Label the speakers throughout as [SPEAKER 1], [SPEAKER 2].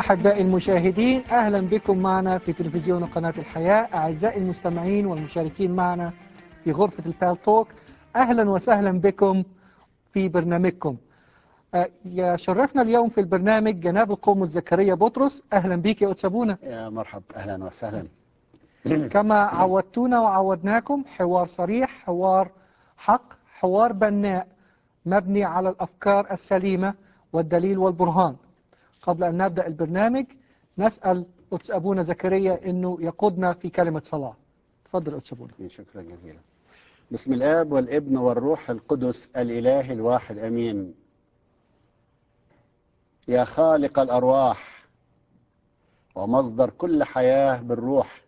[SPEAKER 1] أحبائي المشاهدين أهلا بكم معنا في تلفزيون قناة الحياة أعزائي المستمعين والمشاركين معنا في غرفة البال توك أهلا وسهلا بكم في برنامجكم آه، يشرفنا اليوم في البرنامج جناب القوم زكريا بطرس أهلا بك يا أتسابونا
[SPEAKER 2] يا مرحب أهلا وسهلا
[SPEAKER 1] كما عودتونا وعودناكم حوار صريح حوار حق حوار بناء مبني على الأفكار السليمة والدليل والبرهان قبل أن نبدأ البرنامج نسأل قدس أبونا زكريا أنه يقودنا في كلمة صلاة تفضل قدس أبونا
[SPEAKER 2] شكرا جزيلا بسم الآب والابن والروح القدس الإله الواحد أمين يا خالق الأرواح ومصدر كل حياة بالروح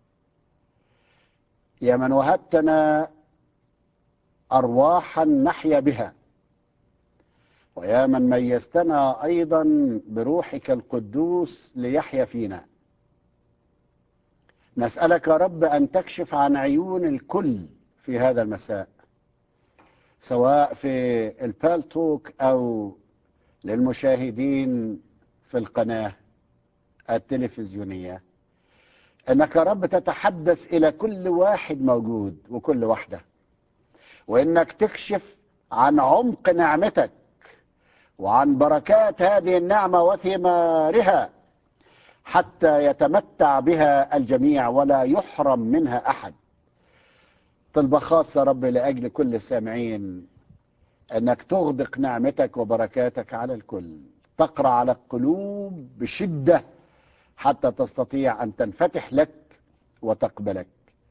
[SPEAKER 2] يا من وهبتنا أرواحا نحيا بها ويا من ميزتنا أيضا بروحك القدوس ليحيا فينا نسألك يا رب أن تكشف عن عيون الكل في هذا المساء سواء في البالتوك أو للمشاهدين في القناة التلفزيونية أنك يا رب تتحدث إلى كل واحد موجود وكل واحدة وإنك تكشف عن عمق نعمتك وعن بركات هذه النعمة وثمارها حتى يتمتع بها الجميع ولا يحرم منها أحد طلبة خاصة رب لأجل كل السامعين أنك تغدق نعمتك وبركاتك على الكل تقرأ على القلوب بشدة حتى تستطيع أن تنفتح لك وتقبلك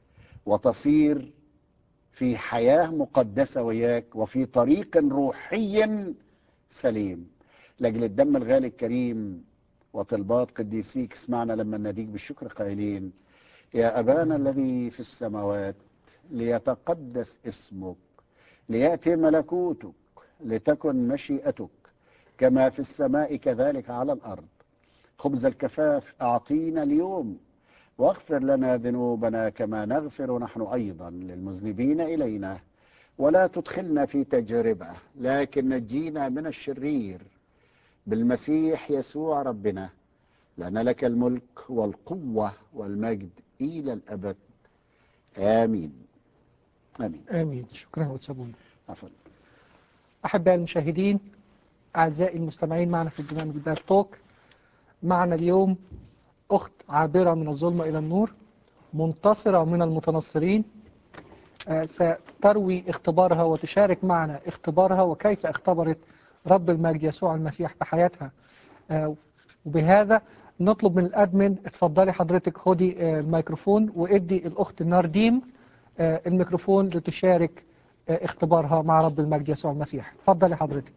[SPEAKER 2] وتصير في حياة مقدسة وياك وفي طريق روحي سليم لاجل الدم الغالي الكريم وطلبات قديسيك اسمعنا لما نديك بالشكر قائلين يا أبانا الذي في السماوات ليتقدس اسمك ليأتي ملكوتك لتكن مشيئتك كما في السماء كذلك على الأرض خبز الكفاف أعطينا اليوم واغفر لنا ذنوبنا كما نغفر نحن أيضا للمذنبين إلينا ولا تدخلنا في تجربة لكن نجينا من الشرير بالمسيح يسوع ربنا لأن لك الملك والقوة والمجد إلى الأبد آمين آمين
[SPEAKER 1] آمين شكرا وتسابونا
[SPEAKER 2] عفوا
[SPEAKER 1] أحبائي المشاهدين أعزائي المستمعين معنا في البرنامج البال توك معنا اليوم أخت عابرة من الظلمة إلى النور منتصرة من المتنصرين آه، ستروي اختبارها وتشارك معنا اختبارها وكيف اختبرت رب المجد يسوع المسيح في حياتها آه، وبهذا نطلب من الأدمن اتفضلي حضرتك خدي آه، الميكروفون وادي الأخت نارديم الميكروفون لتشارك اختبارها مع رب المجد يسوع المسيح اتفضلي حضرتك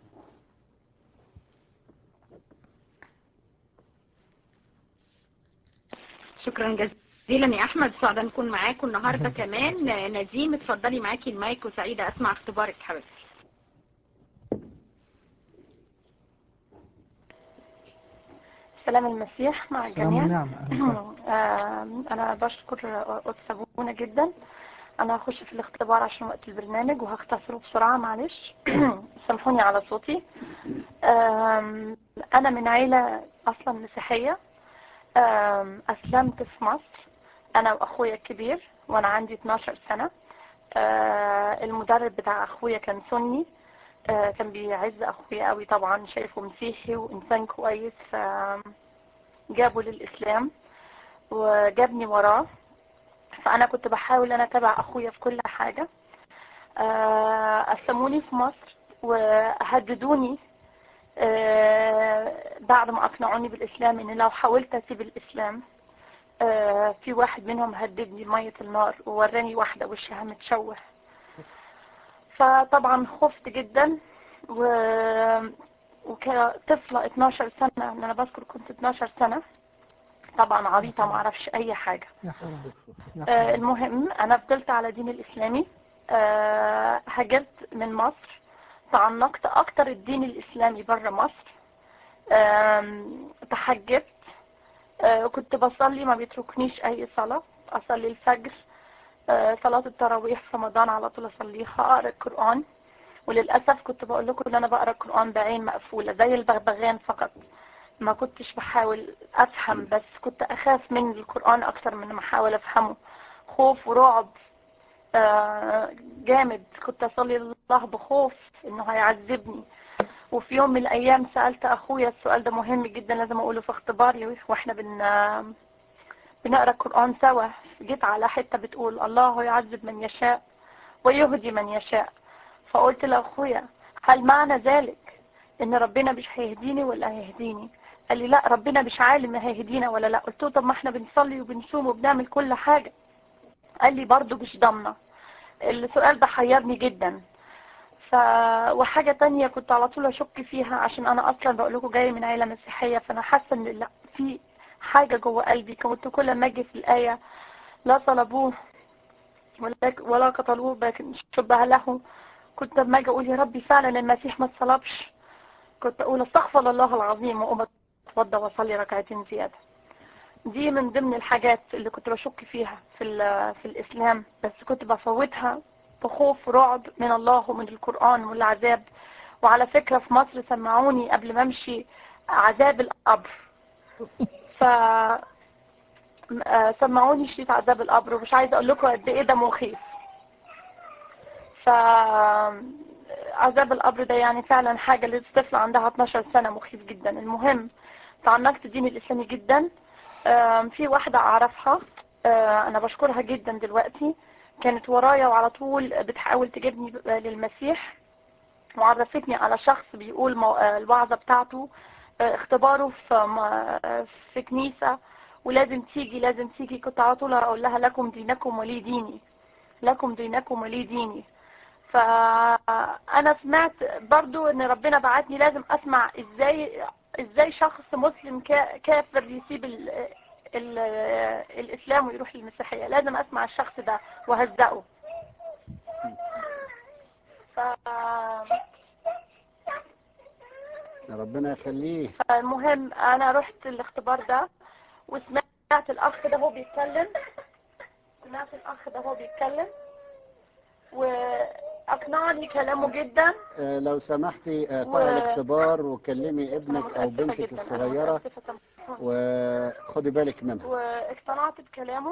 [SPEAKER 3] شكرا جزيلا يا احمد سعيده نكون معاكم النهارده كمان نزيم اتفضلي معاكي المايك وسعيده اسمع اختبارك حبيبتي
[SPEAKER 4] سلام المسيح مع
[SPEAKER 1] سلام
[SPEAKER 4] الجميع
[SPEAKER 1] النعمة أهلا وسهلا.
[SPEAKER 4] آه، انا بشكر قدس ابونا جدا انا هخش في الاختبار عشان وقت البرنامج وهختصره بسرعه معلش سامحوني على صوتي آم، انا من عيله اصلا مسيحيه آم، اسلمت في مصر انا واخويا الكبير وانا عندي 12 سنه آه، المدرب بتاع اخويا كان سني آه، كان بيعز اخويا قوي طبعا شايفه مسيحي وانسان كويس فجابه للاسلام وجابني وراه فانا كنت بحاول انا اتابع اخويا في كل حاجه آه، اسلموني في مصر وهددوني آه، بعد ما اقنعوني بالاسلام ان لو حاولت اسيب الاسلام آه، في واحد منهم هددني بمية النار ووراني واحدة وشها متشوه فطبعا خفت جدا و... وكطفلة 12 سنة ان انا بذكر كنت 12 سنة طبعا عبيطة ما اعرفش اي حاجة
[SPEAKER 1] يا حرام يا
[SPEAKER 4] آه،
[SPEAKER 1] حرام
[SPEAKER 4] المهم انا فضلت على دين الاسلامي آه، هاجرت من مصر تعمقت اكتر الدين الاسلامي بره مصر آم، تحجبت آه، كنت بصلي ما بيتركنيش اي صلاة اصلي الفجر آه، صلاة التراويح في رمضان على طول اصليها اقرا القرآن وللاسف كنت بقول لكم ان انا بقرا القرآن بعين مقفولة زي البغبغان فقط ما كنتش بحاول افهم بس كنت اخاف من القرآن اكتر من ما احاول افهمه خوف ورعب آه، جامد كنت اصلي الله بخوف انه هيعذبني وفي يوم من الايام سألت اخويا السؤال ده مهم جدا لازم اقوله في اختباري واحنا بن بنقرا القرآن سوا جيت على حتة بتقول الله يعذب من يشاء ويهدي من يشاء فقلت لاخويا هل معنى ذلك ان ربنا مش هيهديني ولا هيهديني قال لي لا ربنا مش عالم هيهدينا ولا لا قلت له طب ما احنا بنصلي وبنصوم وبنعمل كل حاجة قال لي برضو مش ضامنه السؤال ده حيرني جدا ف وحاجة تانية كنت على طول اشك فيها عشان انا اصلا بقول لكم جاية من عيلة مسيحية فانا حاسة ان لا في حاجة جوه قلبي كنت كل ما اجي في الآية لا صلبوه ولا ولا قتلوه لكن شبه له كنت لما اجي اقول يا ربي فعلا المسيح ما اتصلبش كنت اقول استغفر الله العظيم واقوم اتوضى واصلي ركعتين زيادة دي من ضمن الحاجات اللي كنت بشك فيها في في الاسلام بس كنت بفوتها بخوف رعب من الله ومن القرآن والعذاب وعلى فكرة في مصر سمعوني قبل ما امشي عذاب القبر ف سمعوني شريط عذاب القبر ومش عايزه اقول لكم قد ايه ده مخيف ف عذاب القبر ده يعني فعلا حاجة للطفل عندها 12 سنة مخيف جدا المهم تعمقت الدين الإسلامي جدا في واحدة أعرفها أنا بشكرها جدا دلوقتي كانت ورايا وعلى طول بتحاول تجيبني للمسيح وعرفتني على شخص بيقول الوعظة بتاعته اختباره في في كنيسة ولازم تيجي لازم تيجي كنت على طول اقول لها لكم دينكم ولي ديني لكم دينكم ولي ديني فانا سمعت برضو ان ربنا بعتني لازم اسمع ازاي ازاي شخص مسلم كافر يسيب ال ال الاسلام ويروح للمسيحية لازم اسمع الشخص ده وهزقه ف
[SPEAKER 2] ربنا يخليه
[SPEAKER 4] المهم انا رحت الاختبار ده وسمعت الاخ ده هو بيتكلم سمعت الاخ ده هو بيتكلم واقنعني كلامه جدا
[SPEAKER 2] آه، لو سمحتي آه،
[SPEAKER 4] و-
[SPEAKER 2] طلع الاختبار وكلمي ابنك او
[SPEAKER 4] متأسفة
[SPEAKER 2] بنتك
[SPEAKER 4] جداً، أنا
[SPEAKER 2] الصغيرة
[SPEAKER 4] متأسفة سامحوني.
[SPEAKER 2] وخدي بالك منها
[SPEAKER 4] واقتنعت بكلامه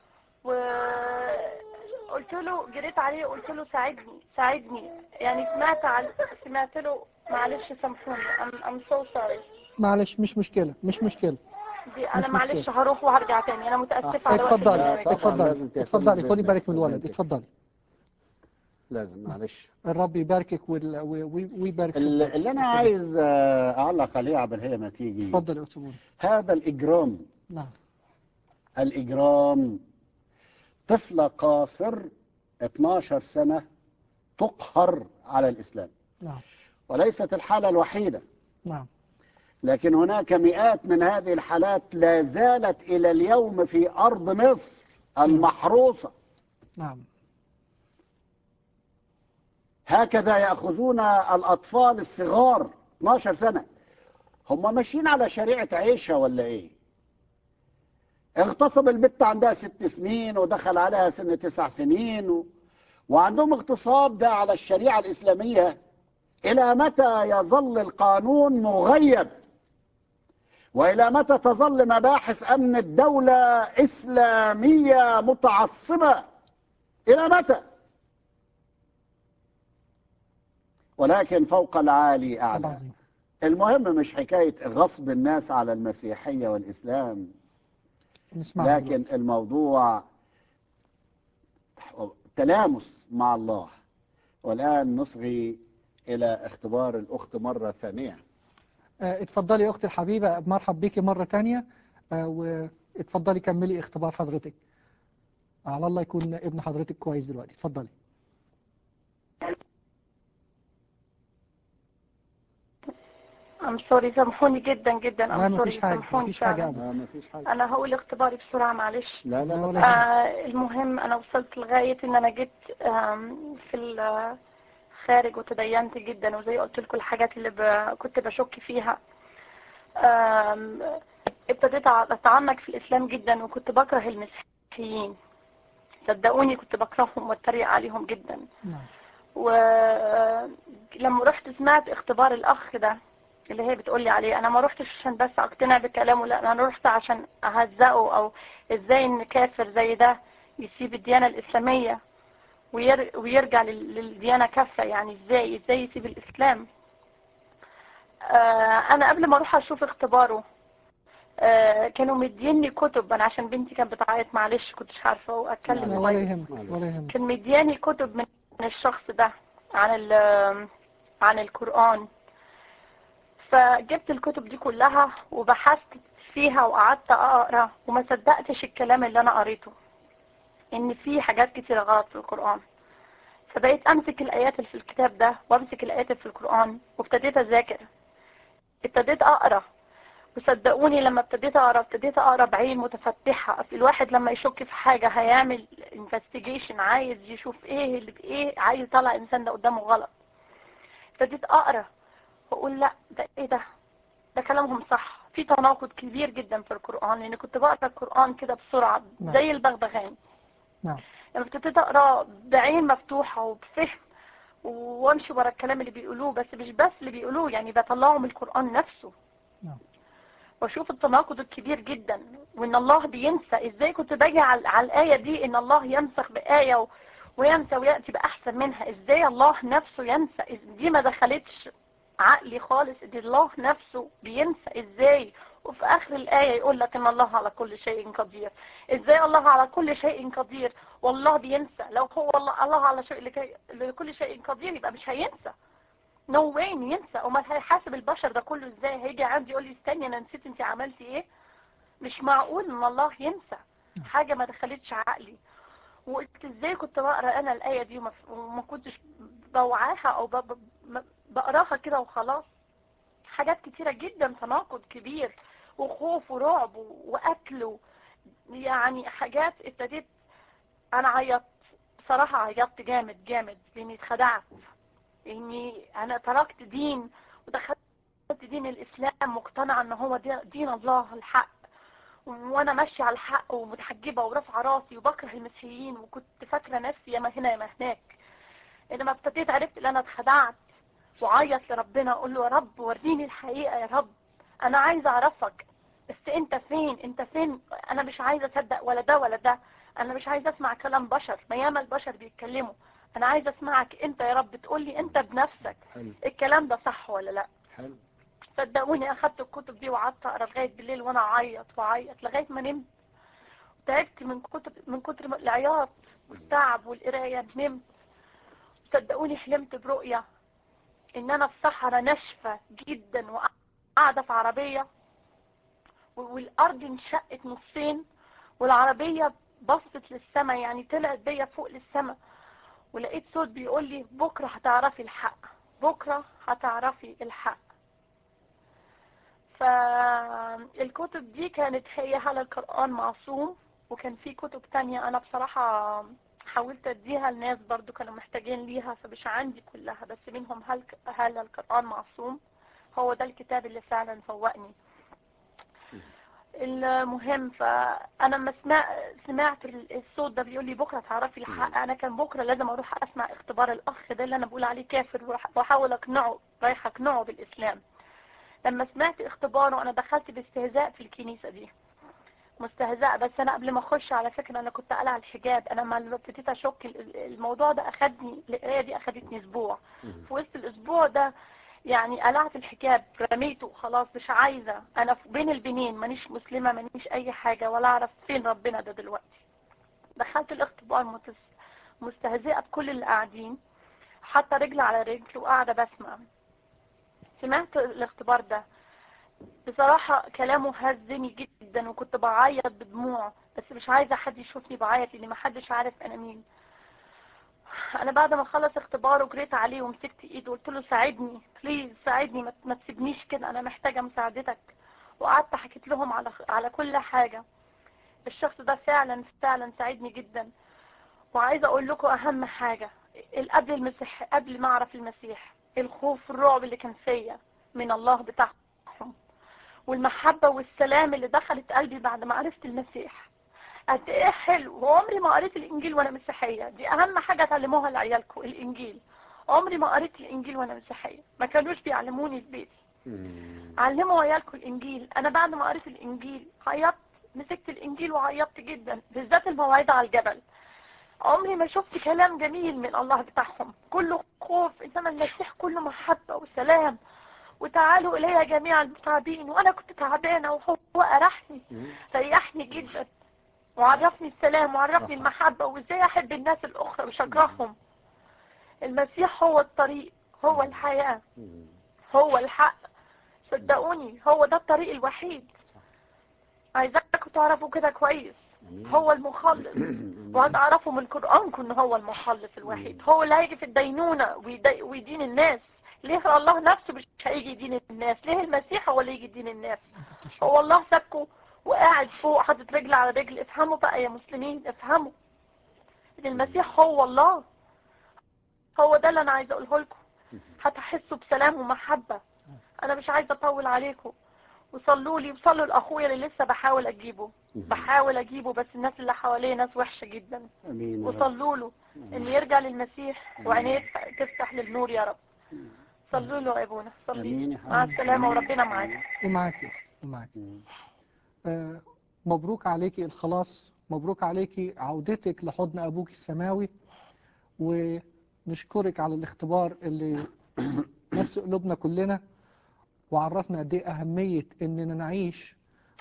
[SPEAKER 4] وقلت له جريت عليه وقلت له ساعدني ساعدني يعني سمعت على سمعت له معلش سامحوني I'm, I'm so sorry
[SPEAKER 1] معلش مش مشكلة مش مشكلة
[SPEAKER 4] دي
[SPEAKER 1] مش
[SPEAKER 4] انا معلش
[SPEAKER 1] مشكلة.
[SPEAKER 4] هروح وهرجع تاني انا متاسفه على وقت
[SPEAKER 1] اتفضلي
[SPEAKER 4] البرنامج.
[SPEAKER 2] طبعاً
[SPEAKER 1] اتفضلي
[SPEAKER 2] لازم تهتمي
[SPEAKER 1] اتفضلي خدي
[SPEAKER 2] بابنك
[SPEAKER 1] بالك من الولد
[SPEAKER 2] وبنتك.
[SPEAKER 1] اتفضلي
[SPEAKER 2] لازم معلش
[SPEAKER 1] الرب يباركك وال- و- و- ويبارك
[SPEAKER 2] ال-
[SPEAKER 1] خدمتك.
[SPEAKER 2] اللي انا
[SPEAKER 1] اتفضلي.
[SPEAKER 2] عايز آه، اعلق عليه عبر هي ما تيجي
[SPEAKER 1] اتفضل يا أستاذ
[SPEAKER 2] هذا الاجرام
[SPEAKER 1] نعم
[SPEAKER 2] الإجرام طفلة قاصر 12 سنة تقهر على الإسلام
[SPEAKER 1] نعم
[SPEAKER 2] وليست الحالة الوحيدة
[SPEAKER 1] نعم
[SPEAKER 2] لكن هناك مئات من هذه الحالات لا زالت إلى اليوم في أرض مصر المحروسة
[SPEAKER 1] نعم
[SPEAKER 2] هكذا يأخذون الأطفال الصغار 12 سنة هم ماشيين على شريعة عيشة ولا إيه اغتصب البت عندها ست سنين ودخل عليها سن تسع سنين و... وعندهم اغتصاب ده على الشريعة الإسلامية إلى متى يظل القانون مغيب وإلى متى تظل مباحث أمن الدولة إسلامية متعصبة إلى متى ولكن فوق العالي أعلى
[SPEAKER 1] العظيم
[SPEAKER 2] المهم مش حكاية غصب الناس على المسيحية والإسلام
[SPEAKER 1] نسمع
[SPEAKER 2] لكن الموضوع تلامس مع الله والآن نصغي إلى اختبار الأخت مرة ثانية
[SPEAKER 1] آه، اتفضلي يا أختي الحبيبة مرحب بيكي مرة تانية آه، واتفضلي كملي اختبار حضرتك على الله يكون ابن حضرتك كويس دلوقتي اتفضلي
[SPEAKER 4] I'm sorry سامحوني جدا جدا
[SPEAKER 1] لا
[SPEAKER 4] I'm sorry
[SPEAKER 1] مفيش حاجة
[SPEAKER 4] سامحوني
[SPEAKER 1] مفيش حاجة
[SPEAKER 4] فعلاً.
[SPEAKER 1] أبدا
[SPEAKER 2] لا ما فيش حاجة
[SPEAKER 4] انا هقول اختباري بسرعه معلش
[SPEAKER 2] لا لا
[SPEAKER 1] لا
[SPEAKER 2] ما
[SPEAKER 1] ولا
[SPEAKER 2] فيش
[SPEAKER 1] يهمك.
[SPEAKER 4] آه المهم انا وصلت لغايه ان انا جيت آم، في الخارج وتدينت جدا وزي قلت لكم الحاجات اللي ب... كنت بشك فيها آم، ابتديت أع- اتعمق في الاسلام جدا وكنت بكره المسيحيين صدقوني كنت بكرههم واتريق عليهم جدا
[SPEAKER 1] نعم
[SPEAKER 4] ولما رحت سمعت اختبار الاخ ده اللي هي بتقولي عليه انا ما روحتش عشان بس اقتنع بكلامه لا انا رحت عشان اهزقه او ازاي ان كافر زي ده يسيب الديانة الاسلامية وير ويرجع لل- للديانة كافة يعني ازاي ازاي يسيب الاسلام آه انا قبل ما اروح اشوف اختباره آه كانوا مديني كتب انا عشان بنتي كانت بتعيط معلش كنتش عارفه
[SPEAKER 1] لا
[SPEAKER 4] اتكلم
[SPEAKER 1] ولا
[SPEAKER 4] كويس
[SPEAKER 1] يهمك ولا يهمك
[SPEAKER 4] كان مدياني كتب من الشخص ده عن ال- عن القرآن فجبت الكتب دي كلها وبحثت فيها وقعدت اقرا وما صدقتش الكلام اللي انا قريته ان في حاجات كتيرة غلط في القرآن فبقيت امسك الايات اللي في الكتاب ده وامسك الايات اللي في القرآن وابتديت اذاكر ابتديت اقرا وصدقوني لما ابتديت اقرا ابتديت اقرا بعين متفتحه اصل الواحد لما يشك في حاجه هيعمل انفستيجيشن عايز يشوف ايه اللي بايه عايز يطلع الانسان ده قدامه غلط ابتديت اقرا واقول لا ده ايه ده ده كلامهم صح في تناقض كبير جدا في القران لان كنت بقرا القران كده بسرعه
[SPEAKER 1] نعم.
[SPEAKER 4] زي البغبغان
[SPEAKER 1] نعم
[SPEAKER 4] لما ابتديت اقرا بعين مفتوحه وبفهم وامشي ورا الكلام اللي بيقولوه بس مش بس اللي بيقولوه يعني بطلعه من القران نفسه
[SPEAKER 1] نعم
[SPEAKER 4] واشوف التناقض الكبير جدا وان الله بينسى ازاي كنت باجي على, على الايه دي ان الله ينسخ بايه و... وينسى وياتي باحسن منها ازاي الله نفسه ينسى إز- دي ما دخلتش عقلي خالص ان الله نفسه بينسى ازاي وفي اخر الايه يقول لك ان الله على كل شيء قدير ازاي الله على كل شيء قدير والله بينسى لو هو الله, الله على شيء لكي... لكل شيء قدير يبقى مش هينسى نو no وين ينسى امال هيحاسب البشر ده كله ازاي هيجي عندي يقول لي استني انا نسيت انت عملتي ايه مش معقول ان الله ينسى حاجه ما دخلتش عقلي وقلت ازاي كنت بقرا انا الايه دي وما, وما كنتش بوعاها او ب- ب- ب- بقراها كده وخلاص حاجات كتيره جدا تناقض كبير وخوف ورعب و- وقتل و- يعني حاجات ابتديت انا عيطت بصراحه عيطت جامد جامد لاني اتخدعت اني انا تركت دين ودخلت دين الاسلام مقتنعه ان هو دي- دين الله الحق وانا ماشيه على الحق ومتحجبه ورافعه راسي وبكره المسيحيين وكنت فاكره نفسي ياما هنا ياما هناك انما ابتديت عرفت ان انا اتخدعت وعيط لربنا اقول له يا رب وريني الحقيقه يا رب انا عايزه اعرفك بس انت فين انت فين انا مش عايزه اصدق ولا ده ولا ده انا مش عايزه اسمع كلام بشر ما ياما البشر بيتكلموا انا عايزه اسمعك انت يا رب تقول لي انت بنفسك
[SPEAKER 2] حلو
[SPEAKER 4] الكلام ده صح ولا لا
[SPEAKER 2] حلو
[SPEAKER 4] صدقوني اخدت الكتب دي وقعدت اقرا لغايه بالليل وانا اعيط واعيط لغايه ما نمت تعبت من كتب من كتر ما- العياط والتعب والقرايه نمت صدقوني حلمت برؤيه ان انا في صحراء ناشفه جدا وقاعده في عربيه و- والارض انشقت نصين والعربيه بصت للسماء يعني طلعت بيا فوق للسماء ولقيت صوت بيقول لي بكره هتعرفي الحق بكره هتعرفي الحق فالكتب دي كانت هي على القرآن معصوم وكان في كتب تانية أنا بصراحة حاولت أديها لناس برضو كانوا محتاجين ليها فمش عندي كلها بس منهم هل, هل القرآن معصوم هو ده الكتاب اللي فعلا فوقني المهم فأنا لما سمع سمعت الصوت ده بيقول لي بكرة تعرفي الحق أنا كان بكرة لازم أروح أسمع اختبار الأخ ده اللي أنا بقول عليه كافر وأح- وأحاول أقنعه رايح أقنعه بالإسلام لما سمعت اختباره انا دخلت باستهزاء في الكنيسة دي مستهزأة بس انا قبل ما اخش على فكرة انا كنت قلع الحجاب انا لما ابتديت اشك ال- الموضوع ده اخدني القراية دي اخدتني اسبوع في وسط الاسبوع ده يعني قلعت الحجاب رميته وخلاص مش عايزة انا في- بين البنين مانيش مسلمة مانيش اي حاجة ولا اعرف فين ربنا ده دلوقتي دخلت الاختبار متس- مستهزئة بكل اللي قاعدين حاطة رجل على رجل وقاعدة بسمع سمعت الاختبار ده بصراحة كلامه هزني جدا وكنت بعيط بدموع بس مش عايزة حد يشوفني بعيط لان محدش عارف انا مين انا بعد ما خلص اختباره جريت عليه ومسكت ايده وقلت له ساعدني بليز ساعدني ما- ما تسيبنيش كده انا محتاجة مساعدتك وقعدت حكيت لهم على على كل حاجة الشخص ده فعلا فعلا ساعدني جدا وعايزة اقول لكم اهم حاجة قبل المسيح قبل ما اعرف المسيح الخوف والرعب اللي كان فيا من الله بتاعهم والمحبة والسلام اللي دخلت قلبي بعد ما عرفت المسيح قد ايه حلو وعمري ما قريت الانجيل وانا مسيحية دي اهم حاجة تعلموها لعيالكم الانجيل عمري ما قريت الانجيل وانا مسيحية ما كانوش بيعلموني في بيتي
[SPEAKER 2] مم.
[SPEAKER 4] علموا عيالكم الانجيل انا بعد ما قريت الانجيل عيطت مسكت الانجيل وعيطت جدا بالذات الموعظه على الجبل عمري ما شفت كلام جميل من الله بتاعهم كله خوف انما المسيح كله محبه وسلام وتعالوا الي جميع المتعبين وانا كنت تعبانه وهو ارحني
[SPEAKER 2] مم.
[SPEAKER 4] ريحني جدا وعرفني السلام وعرفني
[SPEAKER 2] صح.
[SPEAKER 4] المحبه وازاي احب الناس الاخرى وشجعهم المسيح هو الطريق هو الحياه
[SPEAKER 2] مم.
[SPEAKER 4] هو الحق صدقوني هو ده الطريق الوحيد
[SPEAKER 2] صح.
[SPEAKER 4] عايزاكم تعرفوا كده كويس
[SPEAKER 2] أمين.
[SPEAKER 4] هو المخلص وهتعرفوا من قرآنكم ان هو المخلص الوحيد هو اللي هيجي في الدينونة ويدي- ويدين الناس ليه الله نفسه مش هيجي يدين الناس ليه المسيح هو اللي يجي يدين الناس هو الله سابكم وقاعد فوق حاطط رجل على رجل افهموا بقى يا مسلمين افهموا ان المسيح هو الله هو ده اللي انا عايزه اقوله لكم هتحسوا بسلام ومحبه انا مش عايزه اطول عليكم وصلوا لي وصلوا لاخويا اللي لسه بحاول اجيبه بحاول اجيبه بس الناس اللي حواليه ناس وحشه جدا
[SPEAKER 2] امين يا رب.
[SPEAKER 4] وصلوا له ان يرجع للمسيح وعينيه تفتح للنور يا رب صلوا له يا ابونا صلي
[SPEAKER 2] امين يا
[SPEAKER 4] مع
[SPEAKER 2] حبيبي.
[SPEAKER 4] السلامه وربنا معاك
[SPEAKER 1] ومعاك يا أختي ومعاك
[SPEAKER 2] مم.
[SPEAKER 1] آه، مبروك عليكي الخلاص مبروك عليكي عودتك لحضن أبوك السماوي ونشكرك على الاختبار اللي نفس قلوبنا كلنا وعرفنا قد ايه أهمية إننا نعيش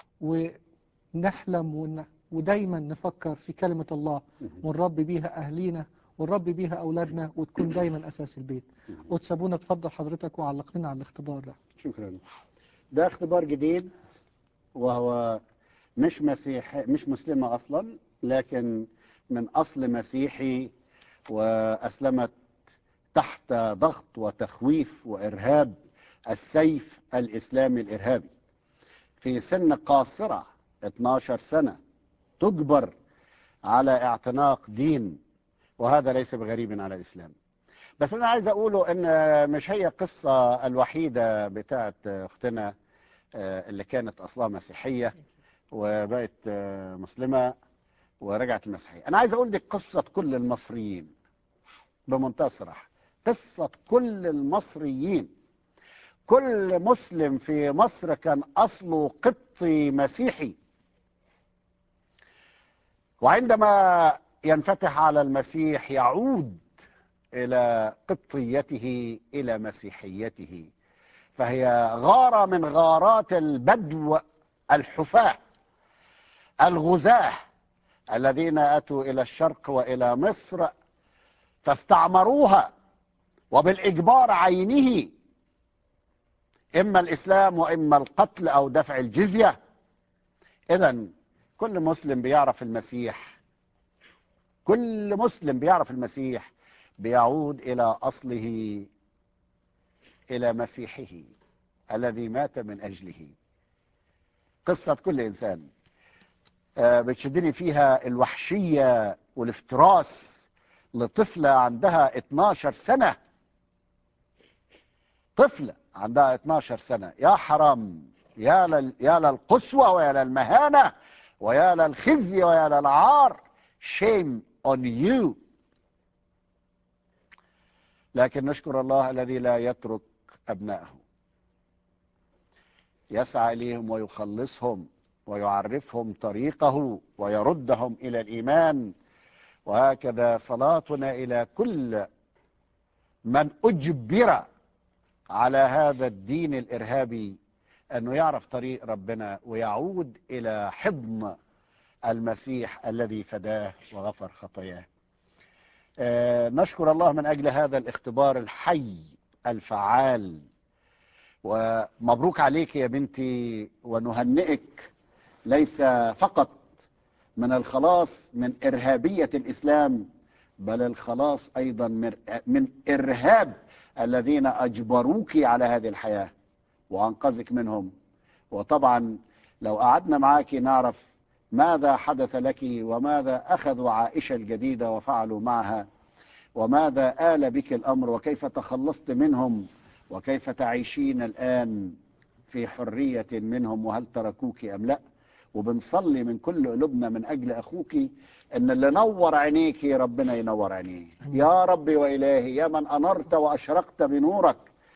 [SPEAKER 1] ونحلم ون... ودايما نفكر في كلمة الله ونربي بيها أهلينا ونربي بيها أولادنا وتكون دايما أساس البيت وتسابونا تفضل حضرتك وعلق لنا على الاختبار ده
[SPEAKER 2] شكرا ده اختبار جديد وهو مش مسيح مش مسلمة أصلا لكن من أصل مسيحي وأسلمت تحت ضغط وتخويف وإرهاب السيف الإسلامي الإرهابي في سن قاصرة 12 سنة تجبر على اعتناق دين وهذا ليس بغريب على الإسلام بس أنا عايز أقوله أن مش هي القصة الوحيدة بتاعت أختنا آه، اللي كانت أصلها مسيحية وبقت آه، مسلمة ورجعت المسيحية أنا عايز أقول دي قصة كل المصريين بمنتهى الصراحة قصة كل المصريين كل مسلم في مصر كان أصله قبطي مسيحي وعندما ينفتح على المسيح يعود إلى قبطيته إلى مسيحيته فهي غارة من غارات البدو الحفاة الغزاة الذين أتوا إلى الشرق وإلى مصر فاستعمروها وبالإجبار عينه إما الإسلام وإما القتل أو دفع الجزية إذا كل مسلم بيعرف المسيح كل مسلم بيعرف المسيح بيعود إلى أصله إلى مسيحه الذي مات من أجله قصة كل إنسان آه، بتشدني فيها الوحشية والافتراس لطفلة عندها 12 سنة طفلة عندها 12 سنة يا حرام يا لل... يا للقسوة ويا للمهانة ويا للخزي ويا للعار shame on you لكن نشكر الله الذي لا يترك أبنائه يسعى إليهم ويخلصهم ويعرفهم طريقه ويردهم إلى الإيمان وهكذا صلاتنا إلى كل من أجبر على هذا الدين الإرهابي أنه يعرف طريق ربنا ويعود إلى حضن المسيح الذي فداه وغفر خطاياه آه، نشكر الله من أجل هذا الاختبار الحي الفعال ومبروك عليك يا بنتي ونهنئك ليس فقط من الخلاص من إرهابية الإسلام بل الخلاص أيضا من- من إرهاب الذين أجبروك على هذه الحياة وأنقذك منهم وطبعا لو قعدنا معاك نعرف ماذا حدث لك وماذا أخذوا عائشة الجديدة وفعلوا معها وماذا آل بك الأمر وكيف تخلصت منهم وكيف تعيشين الآن في حرية منهم وهل تركوك أم لا وبنصلي من كل قلوبنا من أجل أخوك إن اللي نور عينيك ربنا ينور عينيه يا ربي وإلهي يا من أنرت وأشرقت بنورك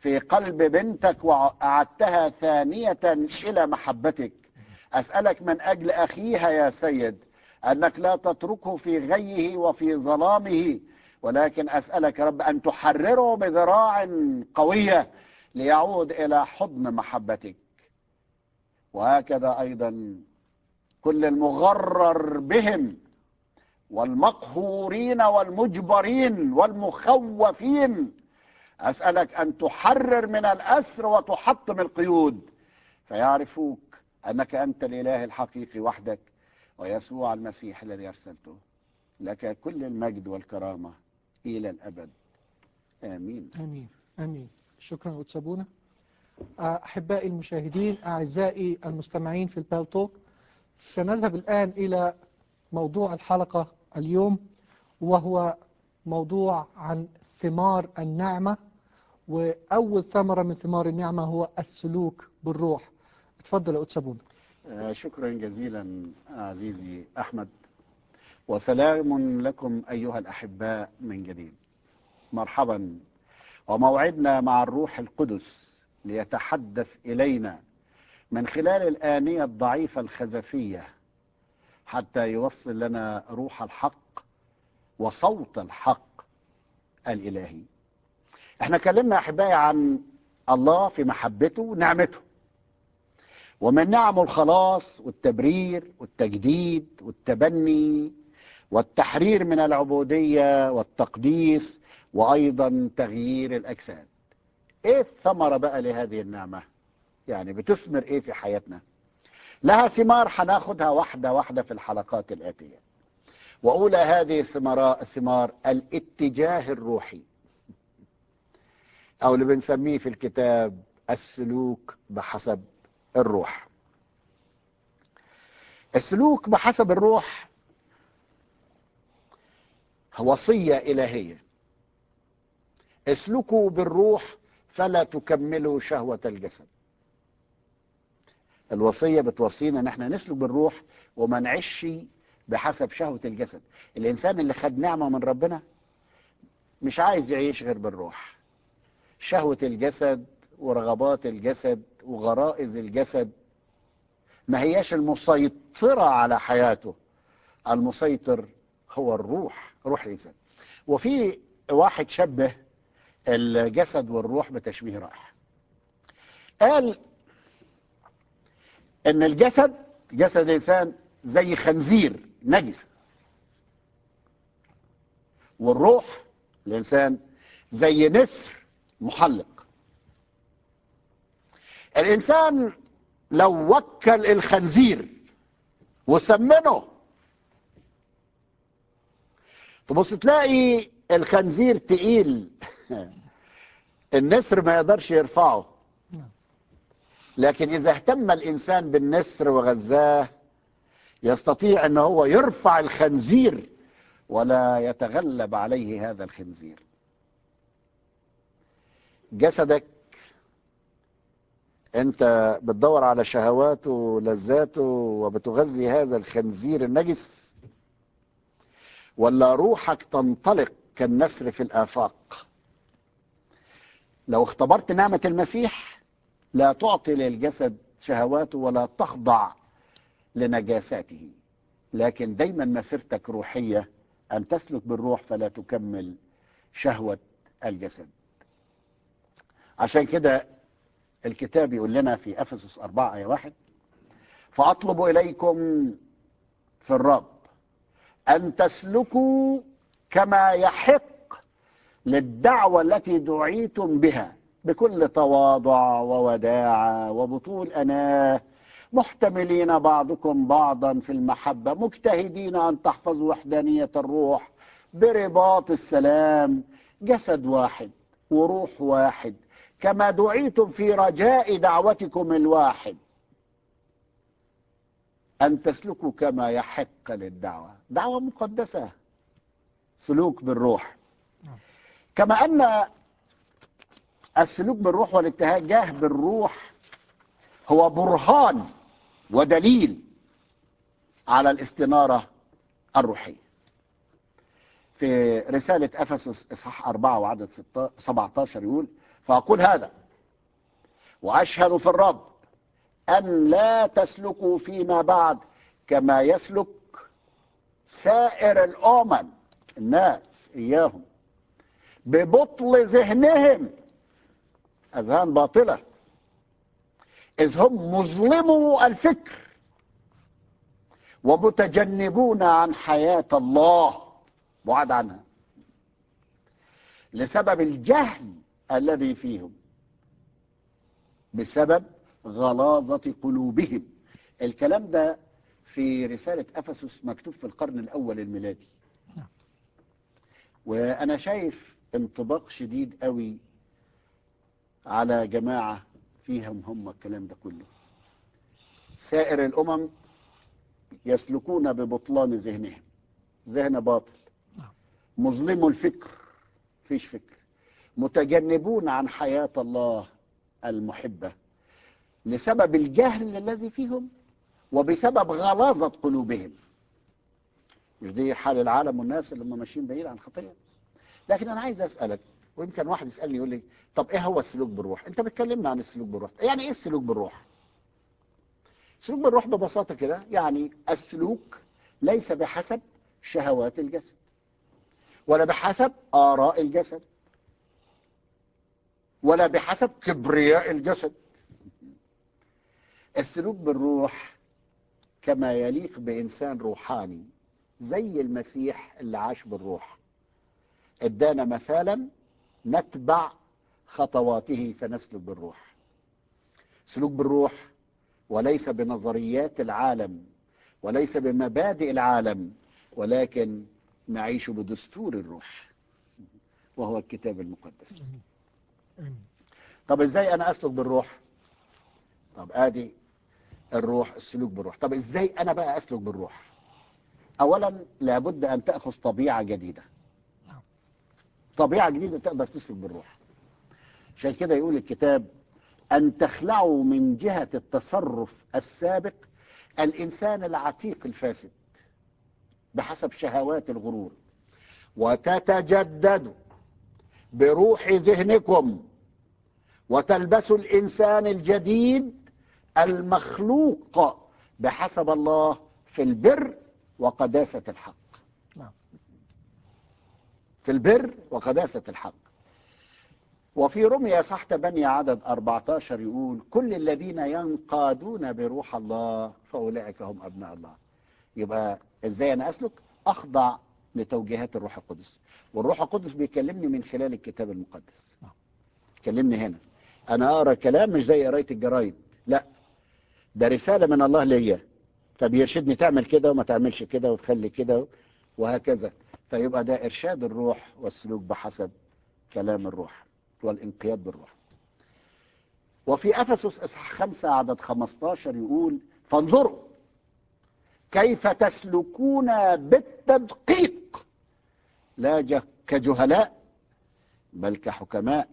[SPEAKER 2] في قلب بنتك وأعدتها ثانية إلى محبتك أسألك من أجل أخيها يا سيد أنك لا تتركه في غيه وفي ظلامه ولكن أسألك يا رب أن تحرره بذراع قوية ليعود إلى حضن محبتك وهكذا أيضا كل المغرر بهم والمقهورين والمجبرين والمخوفين أسألك أن تحرر من الأسر وتحطم القيود فيعرفوك أنك أنت الإله الحقيقي وحدك ويسوع المسيح الذي أرسلته لك كل المجد والكرامة إلى الأبد آمين
[SPEAKER 1] آمين آمين شكرا أتسابونا أحبائي المشاهدين أعزائي المستمعين في البالتوك سنذهب الآن إلى موضوع الحلقة اليوم وهو موضوع عن ثمار النعمة وأول ثمرة من ثمار النعمة هو السلوك بالروح اتفضل يا أتسابونا
[SPEAKER 2] آه، شكرا جزيلا عزيزي أحمد وسلام لكم أيها الأحباء من جديد مرحبا وموعدنا مع الروح القدس ليتحدث إلينا من خلال الآنية الضعيفة الخزفية حتى يوصل لنا روح الحق وصوت الحق الإلهي احنا كلمنا أحبائي عن الله في محبته ونعمته ومن نعمه الخلاص والتبرير والتجديد والتبني والتحرير من العبودية والتقديس وأيضا تغيير الأجساد إيه الثمرة بقى لهذه النعمة يعني بتثمر إيه في حياتنا لها ثمار هناخدها واحدة واحدة في الحلقات الآتية وأولى هذه الثمار الثمار الاتجاه الروحي أو اللي بنسميه في الكتاب السلوك بحسب الروح السلوك بحسب الروح وصية إلهية اسلكوا بالروح فلا تكملوا شهوة الجسد الوصية بتوصينا ان احنا نسلك بالروح وما نعيش بحسب شهوة الجسد الانسان اللي خد نعمة من ربنا مش عايز يعيش غير بالروح شهوة الجسد ورغبات الجسد وغرائز الجسد ما هياش المسيطرة على حياته المسيطر هو الروح روح الإنسان وفي واحد شبه الجسد والروح بتشبيه رائع قال ان الجسد جسد الانسان زي خنزير نجس والروح الانسان زي نسر محلق الانسان لو وكل الخنزير وسمنه تبص تلاقي الخنزير تقيل النسر ما يقدرش يرفعه لكن إذا اهتم الإنسان بالنسر وغذاه يستطيع أن هو يرفع الخنزير ولا يتغلب عليه هذا الخنزير جسدك انت بتدور على شهواته ولذاته وبتغذي هذا الخنزير النجس ولا روحك تنطلق كالنسر في الآفاق لو اختبرت نعمة المسيح لا تعطي للجسد شهواته ولا تخضع لنجاساته لكن دايما مسيرتك روحية أن تسلك بالروح فلا تكمل شهوة الجسد عشان كده الكتاب يقول لنا في أفسس 4 آية 1 فأطلب إليكم في الرب أن تسلكوا كما يحق للدعوة التي دعيتم بها بكل تواضع ووداعة وبطول أناه محتملين بعضكم بعضا في المحبة مجتهدين أن تحفظوا وحدانية الروح برباط السلام جسد واحد وروح واحد كما دعيتم في رجاء دعوتكم الواحد أن تسلكوا كما يحق للدعوة دعوة مقدسة سلوك بالروح كما أن السلوك بالروح والاتجاه بالروح هو برهان ودليل على الاستنارة الروحية في رسالة أفسس إصحاح 4 وعدد 17 يقول فأقول هذا وأشهد في الرب أن لا تسلكوا فيما بعد كما يسلك سائر الأمم الناس إياهم ببطل ذهنهم أذهان باطلة إذ هم مظلمو الفكر ومتجنبون عن حياة الله بعد عنها لسبب الجهل الذي فيهم بسبب غلاظة قلوبهم الكلام ده في رسالة أفسس مكتوب في القرن الأول الميلادي
[SPEAKER 1] نعم.
[SPEAKER 2] وأنا شايف انطباق شديد قوي على جماعة فيهم هم الكلام ده كله سائر الأمم يسلكون ببطلان ذهنهم ذهن باطل
[SPEAKER 1] نعم.
[SPEAKER 2] مظلم الفكر فيش فكر متجنبون عن حياة الله المحبة لسبب الجهل الذي فيهم وبسبب غلاظة قلوبهم مش دي حال العالم والناس اللي هم ماشيين بعيد عن خطية لكن أنا عايز أسألك ويمكن واحد يسألني يقول لي طب إيه هو السلوك بالروح أنت بتكلمنا عن السلوك بالروح يعني إيه السلوك بالروح السلوك بالروح ببساطة كده يعني السلوك ليس بحسب شهوات الجسد ولا بحسب آراء الجسد ولا بحسب كبرياء الجسد السلوك بالروح كما يليق بإنسان روحاني زي المسيح اللي عاش بالروح ادانا مثالا نتبع خطواته فنسلك بالروح سلوك بالروح وليس بنظريات العالم وليس بمبادئ العالم ولكن نعيش بدستور الروح وهو الكتاب المقدس
[SPEAKER 1] آمين.
[SPEAKER 2] طب ازاي انا اسلك بالروح طب ادي الروح السلوك بالروح طب ازاي انا بقى اسلك بالروح اولا لابد ان تاخذ طبيعه جديده
[SPEAKER 1] نعم.
[SPEAKER 2] طبيعه جديده تقدر تسلك بالروح عشان كده يقول الكتاب ان تخلعوا من جهه التصرف السابق الانسان العتيق الفاسد بحسب شهوات الغرور وتتجددوا بروح ذهنكم وتلبسوا الانسان الجديد المخلوق بحسب الله في البر وقداسه الحق
[SPEAKER 1] نعم.
[SPEAKER 2] في البر وقداسه الحق وفي رمية صح 8 عدد 14 يقول كل الذين ينقادون بروح الله فأولئك هم أبناء الله يبقى إزاي أنا أسلك أخضع لتوجيهات الروح القدس والروح القدس بيكلمني من خلال الكتاب المقدس
[SPEAKER 1] نعم.
[SPEAKER 2] كلمني هنا أنا أقرأ كلام مش زي قراية الجرايد لا ده رسالة من الله ليا فبيرشدني تعمل كده وما تعملش كده وتخلي كده وهكذا فيبقى ده إرشاد الروح والسلوك بحسب كلام الروح والانقياد بالروح وفي أفسس إصحاح 5 عدد 15 يقول فانظروا كيف تسلكون بالتدقيق لا ج- كجهلاء بل كحكماء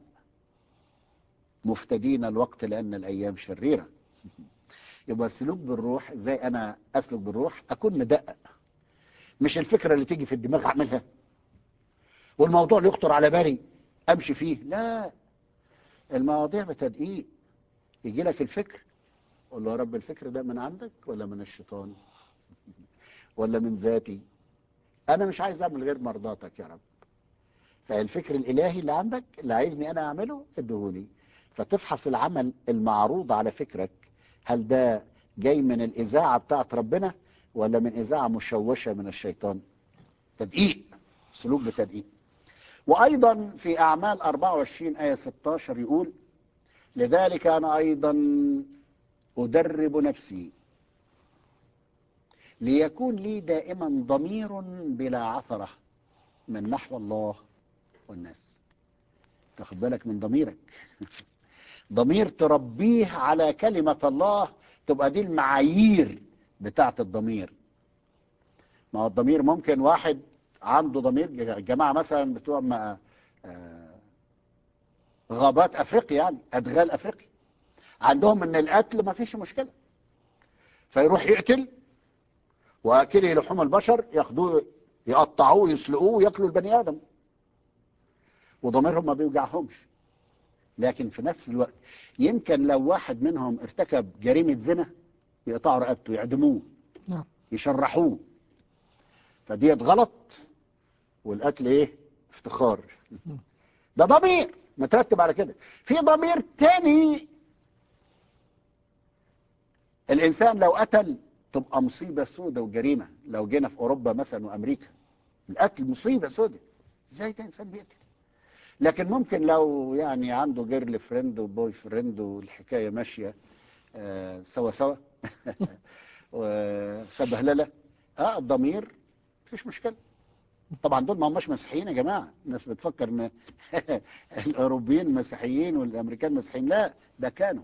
[SPEAKER 2] مفتدين الوقت لأن الأيام شريرة يبقى السلوك بالروح ازاي أنا أسلك بالروح أكون مدقق مش الفكرة اللي تيجي في الدماغ أعملها والموضوع اللي يخطر على بالي أمشي فيه لا المواضيع بتدقيق يجي لك الفكر قول له يا رب الفكر ده من عندك ولا من الشيطان ولا من ذاتي انا مش عايز اعمل غير مرضاتك يا رب فالفكر الالهي اللي عندك اللي عايزني انا اعمله ادهولي فتفحص العمل المعروض على فكرك هل ده جاي من الاذاعه بتاعت ربنا ولا من اذاعه مشوشه من الشيطان تدقيق سلوك بتدقيق وايضا في اعمال 24 ايه 16 يقول لذلك انا ايضا ادرب نفسي ليكون لي دائما ضمير بلا عثره من نحو الله والناس تاخد بالك من ضميرك ضمير تربيه على كلمه الله تبقى دي المعايير بتاعت الضمير ما هو الضمير ممكن واحد عنده ضمير جماعه مثلا بتوع ما آه، غابات افريقيا يعني ادغال افريقيا عندهم ان القتل ما فيش مشكله فيروح يقتل واكلي لحوم البشر ياخدوه يقطعوه يسلقوه وياكلوا البني ادم وضميرهم ما بيوجعهمش لكن في نفس الوقت يمكن لو واحد منهم ارتكب جريمة زنا يقطعوا رقبته يعدموه
[SPEAKER 1] نعم
[SPEAKER 2] يشرحوه فديت غلط والقتل ايه افتخار ده ضمير مترتب على كده في ضمير تاني الانسان لو قتل تبقى مصيبه سودة وجريمه لو جينا في اوروبا مثلا وامريكا القتل مصيبه سودة ازاي ده انسان بيقتل لكن ممكن لو يعني عنده جيرل فريند وبوي فريند والحكايه ماشيه آه، سوا سوا وسبهلله اه الضمير مفيش مشكله طبعا دول ما هماش مسيحيين يا جماعه الناس بتفكر ان الاوروبيين مسيحيين والامريكان مسيحيين لا ده كانوا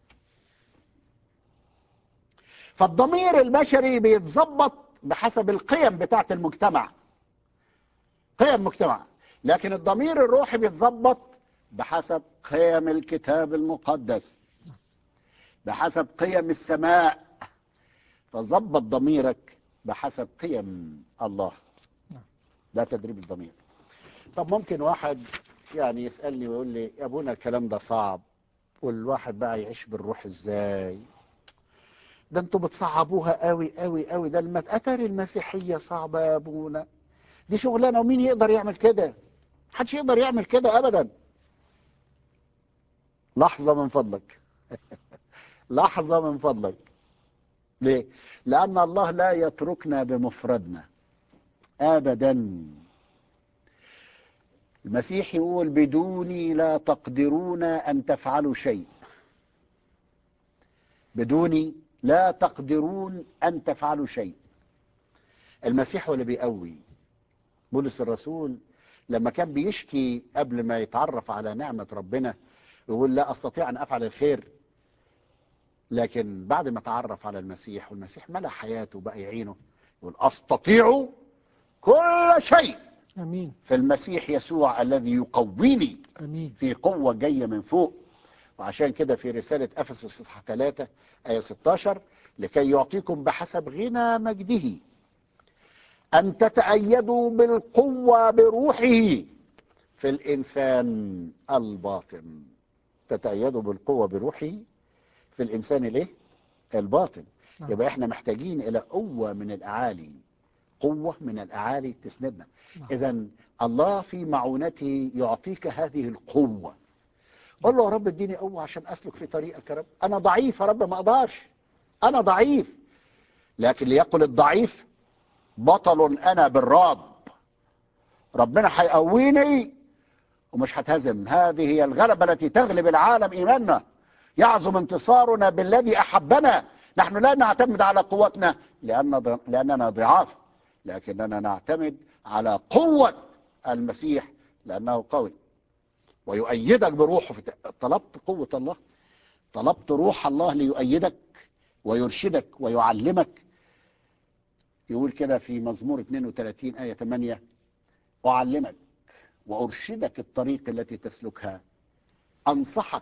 [SPEAKER 2] فالضمير البشري بيتظبط بحسب القيم بتاعت المجتمع قيم مجتمع لكن الضمير الروحي بيتظبط بحسب قيم الكتاب المقدس بحسب قيم السماء فظبط ضميرك بحسب قيم الله ده تدريب الضمير طب ممكن واحد يعني يسألني ويقول لي يا ابونا الكلام ده صعب والواحد بقى يعيش بالروح ازاي ده انتوا بتصعبوها قوي قوي قوي ده الم- اتاري المسيحية صعبة يا ابونا دي شغلانة ومين يقدر يعمل كده محدش يقدر يعمل كده ابدا لحظة من فضلك لحظة من فضلك ليه لأن الله لا يتركنا بمفردنا ابدا المسيح يقول بدوني لا تقدرون ان تفعلوا شيء بدوني لا تقدرون ان تفعلوا شيء المسيح هو اللي بيقوي بولس الرسول لما كان بيشكي قبل ما يتعرف على نعمة ربنا يقول لا استطيع ان افعل الخير لكن بعد ما تعرف على المسيح والمسيح ملا حياته بقى يعينه يقول استطيع كل شيء
[SPEAKER 1] امين
[SPEAKER 2] في المسيح يسوع الذي يقويني
[SPEAKER 1] امين
[SPEAKER 2] في قوة جاية من فوق وعشان كده في رسالة أفسس اصحاح 3 آية 16 لكي يعطيكم بحسب غنى مجده أن تتأيدوا بالقوة بروحه في الإنسان الباطن تتأيدوا بالقوة بروحه في الإنسان الإيه؟ الباطن
[SPEAKER 1] نعم.
[SPEAKER 2] يبقى إحنا محتاجين إلى قوة من الأعالي قوة من الأعالي تسندنا
[SPEAKER 1] نعم.
[SPEAKER 2] إذا الله في معونته يعطيك هذه القوة قل له يا رب اديني قوة عشان أسلك في طريقك يا رب أنا ضعيف يا رب ما أقدرش أنا ضعيف لكن ليقل الضعيف بطل أنا بالرب ربنا هيقويني ومش هتهزم هذه هي الغلبة التي تغلب العالم إيماننا يعظم انتصارنا بالذي أحبنا نحن لا نعتمد على قوتنا لأن لأننا ضعاف لكننا نعتمد على قوة المسيح لأنه قوي ويؤيدك بروحه في طلبت قوة الله طلبت روح الله ليؤيدك ويرشدك ويعلمك يقول كده في مزمور 32 آية 8 أعلمك وأرشدك الطريق التي تسلكها أنصحك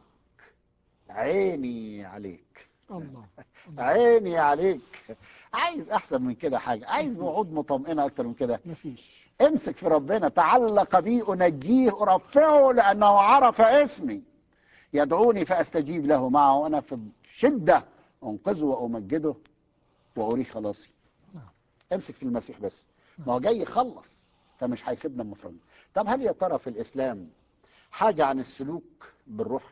[SPEAKER 2] عيني عليك
[SPEAKER 1] الله
[SPEAKER 2] عيني عليك عايز أحسن من كده حاجة عايز وعود مطمئنة أكتر من كده
[SPEAKER 1] مفيش
[SPEAKER 2] امسك في ربنا تعلق بي أنجيه أرفعه لأنه عرف اسمي يدعوني فأستجيب له معه وأنا في شدة أنقذه وأمجده وأريه خلاصي
[SPEAKER 1] نعم.
[SPEAKER 2] امسك في المسيح بس ما هو جاي يخلص فمش هيسيبنا مفرد طب هل يا ترى في الإسلام حاجة عن السلوك بالروح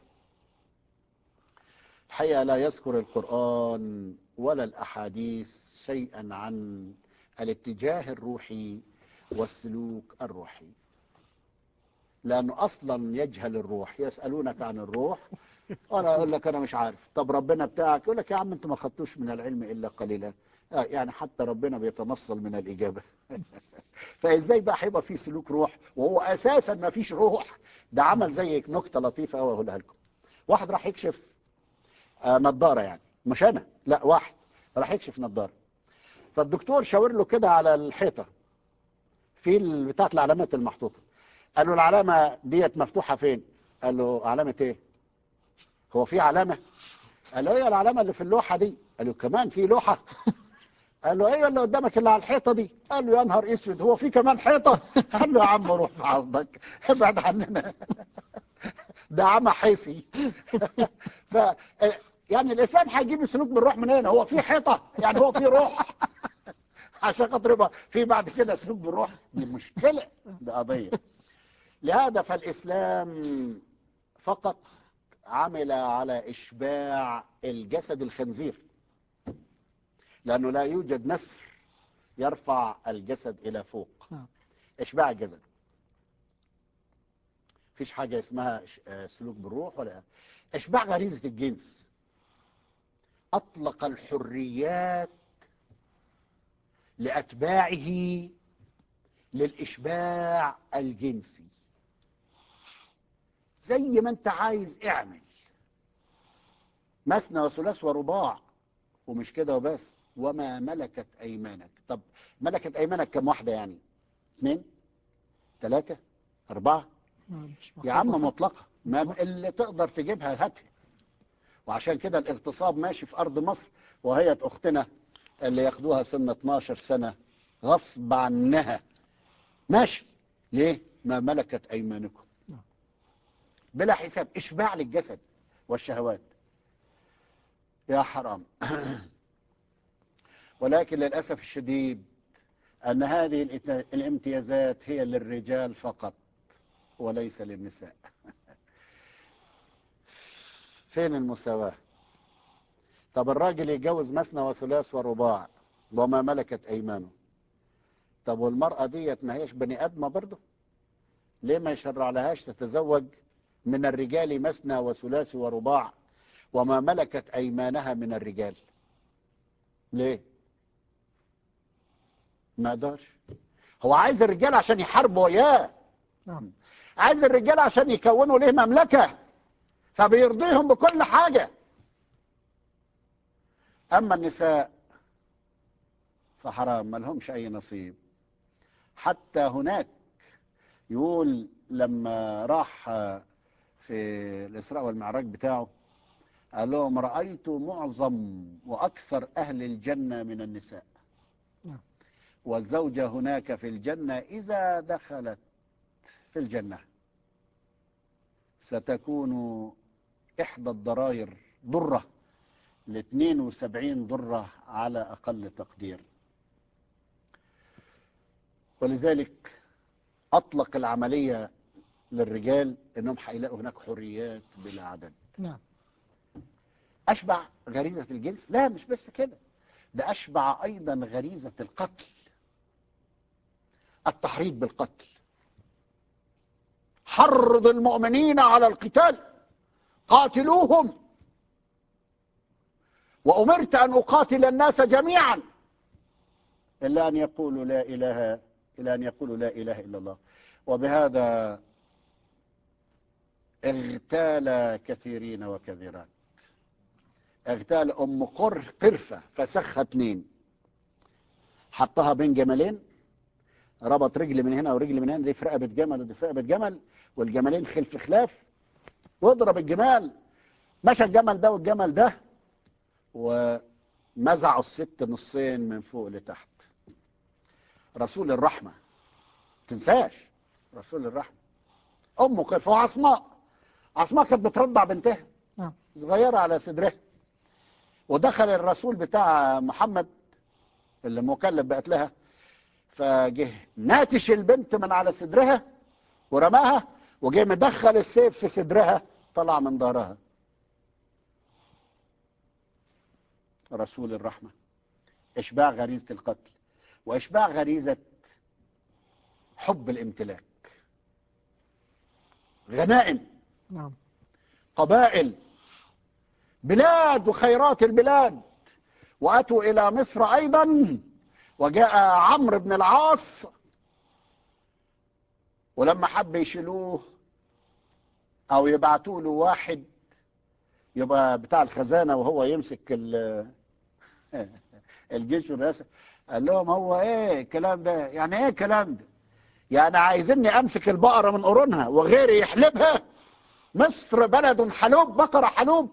[SPEAKER 2] الحقيقة لا يذكر القرآن ولا الأحاديث شيئا عن الاتجاه الروحي والسلوك الروحي لأنه أصلا يجهل الروح يسألونك عن الروح وأنا أقول لك أنا مش عارف طب ربنا بتاعك يقول لك يا عم أنت ما خدتوش من العلم إلا قليلا آه يعني حتى ربنا بيتنصل من الإجابة فإزاي بقى هيبقى في سلوك روح وهو أساسا ما فيش روح ده عمل زي نكتة لطيفة أوي أقولها لكم واحد راح يكشف آه نظارة يعني مش أنا لا واحد راح يكشف نظارة فالدكتور شاور له كده على الحيطة في ال- بتاعت العلامات المحطوطة قال له العلامة ديت مفتوحة فين قال له علامة ايه هو في علامة قال له ايه العلامة اللي في اللوحة دي قال له كمان في لوحة قال له ايوه اللي قدامك اللي على الحيطة دي قال له يا نهار اسود هو في كمان حيطة قال له يا عم روح في عرضك ابعد عننا ده عمى حيثي ف يعني الاسلام هيجيب السلوك بالروح منين هو في حيطه يعني هو في روح عشان خاطر يبقى في بعد كده سلوك بالروح دي مشكله دي قضيه لهذا فالاسلام فقط عمل على اشباع الجسد الخنزير لانه لا يوجد نسر يرفع الجسد الى فوق
[SPEAKER 1] نعم.
[SPEAKER 2] اشباع الجسد مفيش حاجه اسمها ش- آه، سلوك بالروح ولا اشباع غريزه الجنس اطلق الحريات لاتباعه للاشباع الجنسي زي ما انت عايز اعمل مثنى وثلاث ورباع ومش كده وبس وما ملكت ايمانك طب ملكت ايمانك كم واحده يعني اثنين ثلاثه اربعه
[SPEAKER 1] نعم، مش
[SPEAKER 2] يا عم
[SPEAKER 1] محفوظة.
[SPEAKER 2] مطلقة ما اللي تقدر تجيبها هاتها وعشان كده الاغتصاب ماشي في أرض مصر وهي أختنا اللي ياخدوها سن 12 سنة غصب عنها ماشي ليه؟ ما ملكت أيمانكم
[SPEAKER 1] نعم.
[SPEAKER 2] بلا حساب إشباع للجسد والشهوات يا حرام ولكن للأسف الشديد أن هذه الإت- الامتيازات هي للرجال فقط وليس للنساء فين المساواة طب الراجل يتجوز مثنى وثلاث ورباع وما ملكت أيمانه طب والمرأة ديت ما هيش بني آدمة برضه ليه ما يشرع لهاش تتزوج من الرجال مثنى وثلاث ورباع وما ملكت أيمانها من الرجال ليه ما قدرش هو عايز الرجال عشان يحاربوا وياه
[SPEAKER 1] نعم
[SPEAKER 2] عايز الرجال عشان يكونوا ليه مملكة فبيرضيهم بكل حاجة أما النساء فحرام ما لهمش أي نصيب حتى هناك يقول لما راح في الإسراء والمعراج بتاعه قال لهم رأيت معظم وأكثر أهل الجنة من النساء
[SPEAKER 1] نعم.
[SPEAKER 2] والزوجة هناك في الجنة إذا دخلت في الجنة ستكون إحدى الضرائر ضرة ل 72 ضرة على أقل تقدير ولذلك أطلق العملية للرجال أنهم هيلاقوا هناك حريات بلا عدد
[SPEAKER 1] نعم
[SPEAKER 2] أشبع غريزة الجنس لا مش بس كده ده أشبع أيضا غريزة القتل التحريض بالقتل حرض المؤمنين على القتال قاتلوهم وأمرت أن أقاتل الناس جميعا إلا أن يقولوا لا إله إلا أن يقولوا لا إله إلا الله وبهذا اغتال كثيرين وكثيرات اغتال ام قر قرفه فسخها اتنين حطها بين جملين ربط رجل من هنا ورجل من هنا دي في رقبه جمل ودي في رقبه جمل والجملين خلف خلاف واضرب الجمال مشى الجمل ده والجمل ده ومزعوا الست نصين من فوق لتحت رسول الرحمه تنساش رسول الرحمه ام قرفه وعصماء عصماء كانت بترضع بنتها
[SPEAKER 1] نعم
[SPEAKER 2] صغيرة على صدرها ودخل الرسول بتاع محمد اللي مكلف بقتلها فجه ناتش البنت من على صدرها ورماها وجه مدخل السيف في صدرها طلع من ظهرها رسول الرحمة إشباع غريزة القتل وإشباع غريزة حب الامتلاك غنائم
[SPEAKER 1] نعم
[SPEAKER 2] قبائل بلاد وخيرات البلاد واتوا الى مصر ايضا وجاء عمرو بن العاص ولما حب يشيلوه او يبعتوا له واحد يبقى بتاع الخزانه وهو يمسك ال- الجيش والرئاسه قال لهم هو ايه الكلام ده يعني ايه الكلام ده يعني عايزيني امسك البقره من قرونها وغيري يحلبها مصر بلد حلوب بقرة حلوب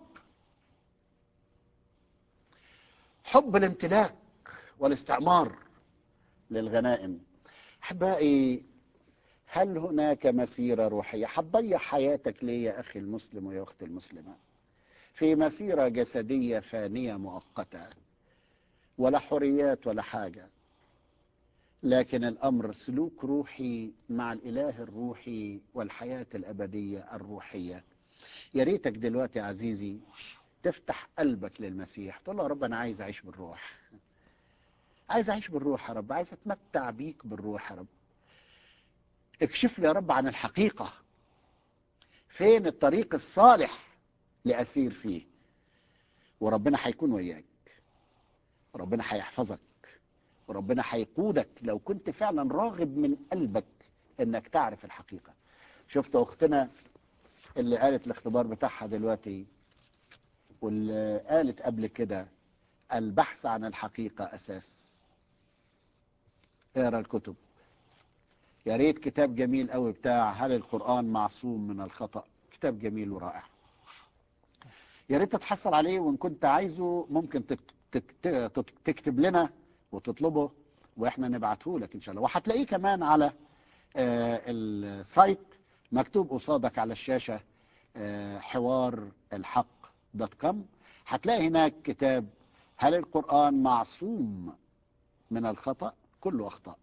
[SPEAKER 2] حب الامتلاك والاستعمار للغنائم احبائي هل هناك مسيرة روحية هتضيع حياتك ليه يا أخي المسلم ويا أختي المسلمة في مسيرة جسدية فانية مؤقتة ولا حريات ولا حاجة لكن الأمر سلوك روحي مع الإله الروحي والحياة الأبدية الروحية يا ريتك دلوقتي يا عزيزي تفتح قلبك للمسيح تقول له يا رب أنا عايز أعيش بالروح عايز أعيش بالروح يا رب عايز أتمتع بيك بالروح يا رب اكشف لي يا رب عن الحقيقة فين الطريق الصالح لأسير فيه وربنا هيكون وياك وربنا هيحفظك وربنا هيقودك لو كنت فعلا راغب من قلبك انك تعرف الحقيقة شفت اختنا اللي قالت الاختبار بتاعها دلوقتي واللي قالت قبل كده البحث عن الحقيقة اساس اقرا الكتب يا ريت كتاب جميل قوي بتاع هل القرآن معصوم من الخطأ كتاب جميل ورائع يا ريت تتحصل عليه وان كنت عايزه ممكن تك- تك- تك- تكتب لنا وتطلبه واحنا نبعته لك ان شاء الله وهتلاقيه كمان على آه، السايت مكتوب قصادك على الشاشة آه، حوار الحق دوت كوم هتلاقي هناك كتاب هل القرآن معصوم من الخطأ كله أخطاء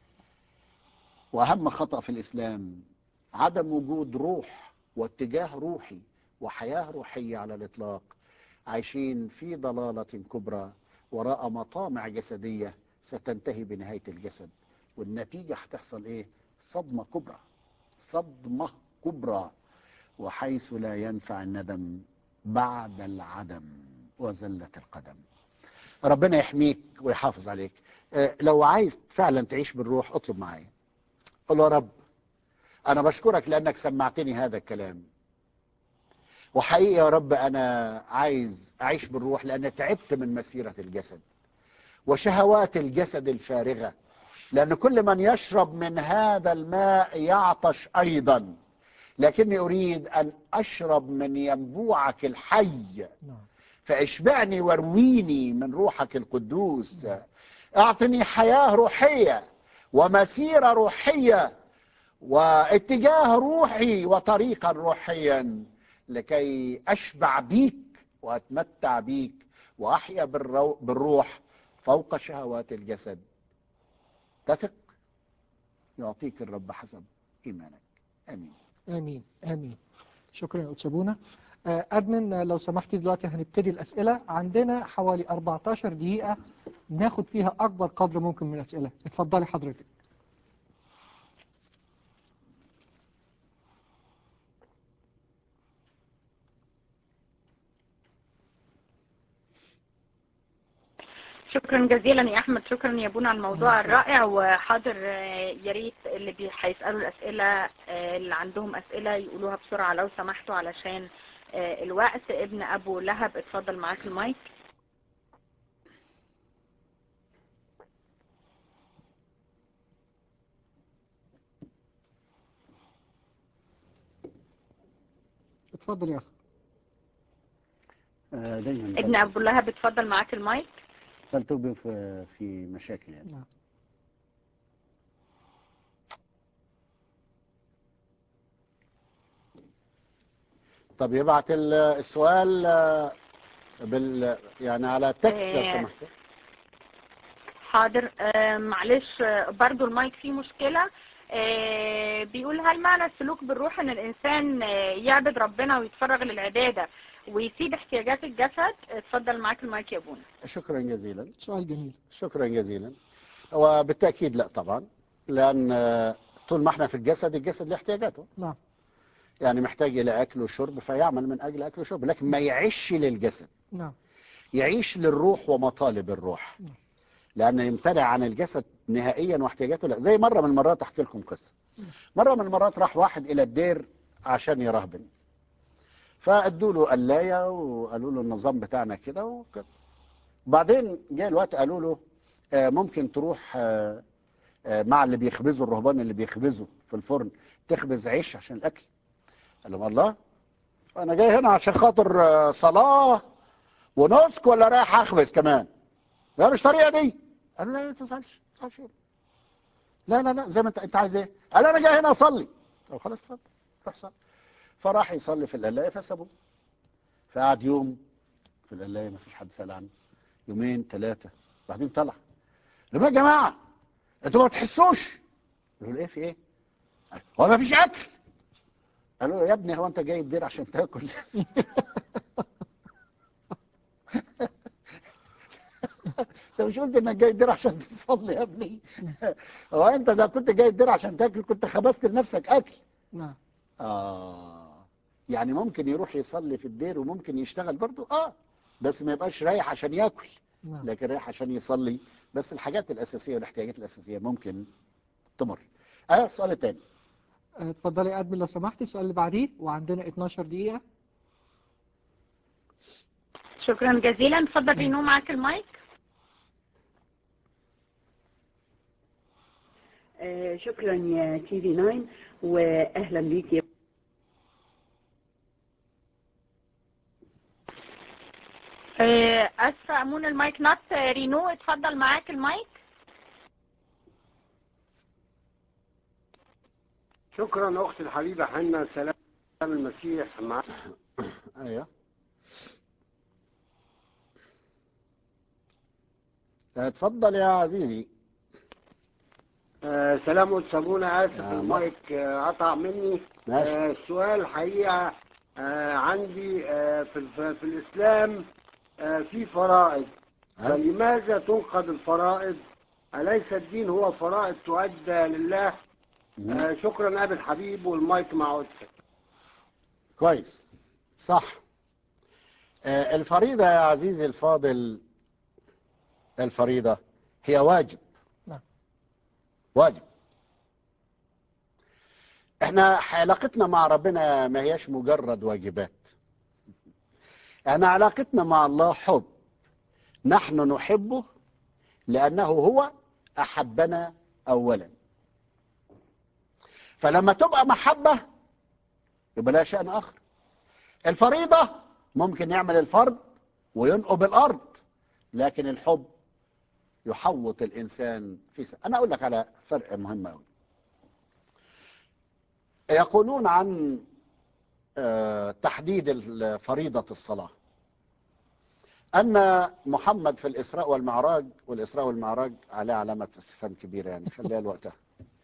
[SPEAKER 2] وأهم خطأ في الإسلام عدم وجود روح واتجاه روحي وحياة روحية على الإطلاق عايشين في ضلالة كبرى وراء مطامع جسدية ستنتهي بنهاية الجسد والنتيجة هتحصل إيه؟ صدمة كبرى صدمة كبرى وحيث لا ينفع الندم بعد العدم وزلة القدم ربنا يحميك ويحافظ عليك آه، لو عايز فعلا تعيش بالروح اطلب معايا قل له يا رب انا بشكرك لانك سمعتني هذا الكلام وحقيقي يا رب انا عايز اعيش بالروح لان تعبت من مسيره الجسد وشهوات الجسد الفارغه لان كل من يشرب من هذا الماء يعطش ايضا لكني اريد ان اشرب من ينبوعك الحي
[SPEAKER 1] نعم
[SPEAKER 2] فاشبعني وارويني من روحك القدوس اعطني حياه روحيه ومسيره روحيه واتجاه روحي وطريقا روحيا لكي اشبع بيك واتمتع بيك واحيا بالرو- بالروح فوق شهوات الجسد تثق يعطيك الرب حسب ايمانك امين
[SPEAKER 1] امين امين شكرا يا استاذ بونا آه، ادمن آه، لو سمحتي دلوقتي هنبتدي الاسئله عندنا حوالي 14 دقيقه ناخد فيها اكبر قدر ممكن من الاسئله اتفضلي حضرتك
[SPEAKER 3] شكرا جزيلا يا احمد شكرا يا بونا على الموضوع
[SPEAKER 1] شكرا.
[SPEAKER 3] الرائع وحاضر آه، يا ريت اللي بي- هيسالوا الاسئله آه، اللي عندهم اسئله يقولوها بسرعه لو سمحتوا علشان آه، الوقت ابن ابو لهب اتفضل معاك المايك
[SPEAKER 1] اتفضل يا اخي
[SPEAKER 2] آه، دايما
[SPEAKER 3] ابن ابو لهب اتفضل معاك المايك
[SPEAKER 2] فلتبقى في في مشاكل يعني
[SPEAKER 1] نعم
[SPEAKER 2] طب يبعت ال- السؤال آه، بال يعني على تكست لو
[SPEAKER 3] آه،
[SPEAKER 2] سمحت
[SPEAKER 3] حاضر آه، معلش آه، برضو المايك فيه مشكلة آه، بيقول هل معنى السلوك بالروح ان الانسان آه، يعبد ربنا ويتفرغ للعبادة ويسيب احتياجات الجسد اتفضل معاك المايك يا بونا
[SPEAKER 2] شكرا جزيلا
[SPEAKER 1] سؤال جميل
[SPEAKER 2] شكرا جزيلا وبالتاكيد لا طبعا لان آه، طول ما احنا في الجسد الجسد له احتياجاته
[SPEAKER 1] نعم
[SPEAKER 2] يعني محتاج الى اكل وشرب فيعمل من اجل اكل وشرب لكن ما يعيش للجسد
[SPEAKER 1] نعم
[SPEAKER 2] يعيش للروح ومطالب الروح
[SPEAKER 1] نعم.
[SPEAKER 2] لأن يمتنع عن الجسد نهائيا واحتياجاته لا زي مرة من المرات أحكي لكم قصة مرة من المرات راح واحد إلى الدير عشان يرهبن فأدوا له قلاية وقالوا له النظام بتاعنا كده وكده بعدين جاء الوقت قالوا له آه، ممكن تروح آه، آه، مع اللي بيخبزوا الرهبان اللي بيخبزوا في الفرن تخبز عيش عشان الأكل قال لهم الله أنا جاي هنا عشان خاطر آه، صلاة ونسك ولا رايح أخبز كمان لا مش طريقة دي قالوا لا لا تزعلش ما تزعلش لا لا لا زي ما انت انت عايز ايه قال انا جاي هنا اصلي طب خلاص اتفضل روح صلي فراح يصلي في القلايه فسابوه فقعد يوم في القلايه ما فيش حد سال عنه يومين ثلاثه بعدين طلع لما يا جماعه انتوا ما بتحسوش قالوا له ايه في ايه هو ما فيش اكل قالوا له يا ابني هو انت جاي الدير عشان تاكل انت مش قلت انك جاي الدير عشان تصلي يا ابني هو انت ده كنت جاي الدير عشان تاكل كنت خبزت لنفسك اكل
[SPEAKER 1] نعم
[SPEAKER 2] اه يعني ممكن يروح يصلي في الدير وممكن يشتغل برضه اه بس ما يبقاش رايح عشان ياكل
[SPEAKER 1] نعم
[SPEAKER 2] لكن رايح عشان يصلي بس الحاجات الاساسيه والاحتياجات الاساسيه ممكن تمر اه السؤال الثاني
[SPEAKER 1] آه، اتفضلي يا ادمن لو سمحتي السؤال اللي بعديه وعندنا 12 دقيقة
[SPEAKER 3] شكرا جزيلا اتفضل رينو معاك المايك
[SPEAKER 5] آه، شكرا يا تي في 9 واهلا بيك يا
[SPEAKER 3] آه، اسفة امون المايك نوت آه، رينو اتفضل معاك المايك
[SPEAKER 6] شكرا اختي الحبيبه حنا سلام المسيح مع
[SPEAKER 2] ايوه اتفضل يا عزيزي
[SPEAKER 6] آه سلام وتسابونا اسف
[SPEAKER 2] يا
[SPEAKER 6] المايك آه قطع مني
[SPEAKER 2] ماشي
[SPEAKER 6] آه السؤال الحقيقه آه عندي آه في, الف- في الاسلام آه في فرائض
[SPEAKER 2] ها؟
[SPEAKER 6] فلماذا تنقض الفرائض اليس الدين هو فرائض تؤدى لله
[SPEAKER 2] مم.
[SPEAKER 6] آه شكرا ابي الحبيب والمايك مع قدسك
[SPEAKER 2] كويس صح آه، الفريضة يا عزيزي الفاضل الفريضة هي واجب
[SPEAKER 1] نعم.
[SPEAKER 2] واجب احنا علاقتنا مع ربنا ما هياش مجرد واجبات احنا علاقتنا مع الله حب نحن نحبه لأنه هو أحبنا أولا فلما تبقى محبة يبقى لها شأن آخر الفريضة ممكن يعمل الفرض وينقب الأرض لكن الحب يحوط الإنسان في س... أنا أقول لك على فرق مهم أوي يقولون عن آه، تحديد ال- فريضة الصلاة أن محمد في الإسراء والمعراج والإسراء والمعراج عليه علامة استفهام كبيرة يعني خليها لوقتها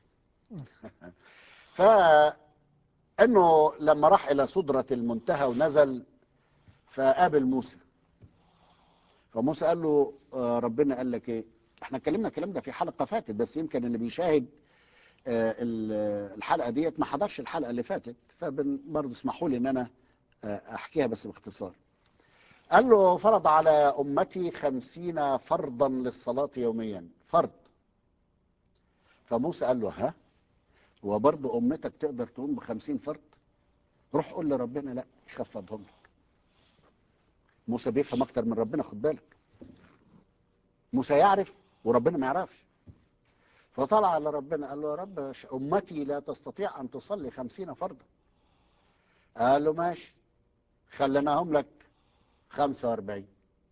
[SPEAKER 2] فإنه لما راح إلى سدرة المنتهى ونزل فقابل موسى فموسى قال له آه، ربنا قال لك إيه احنا اتكلمنا الكلام ده في حلقة فاتت بس يمكن اللي بيشاهد آه، ال- الحلقة ديت ما حضرش الحلقة اللي فاتت فبرضه اسمحوا لي ان انا آه، احكيها بس باختصار قال له فرض على امتي خمسين فرضا للصلاة يوميا فرض فموسى قال له ها هو برضه امتك تقدر تقوم بخمسين فرض روح قول لربنا لا يخفضهم لك موسى بيفهم اكتر من ربنا خد بالك موسى يعرف وربنا ما يعرفش فطلع على ربنا قال له يا رب ش- أمتي لا تستطيع أن تصلي خمسين فرضا قال له ماشي خليناهم لك خمسة واربعين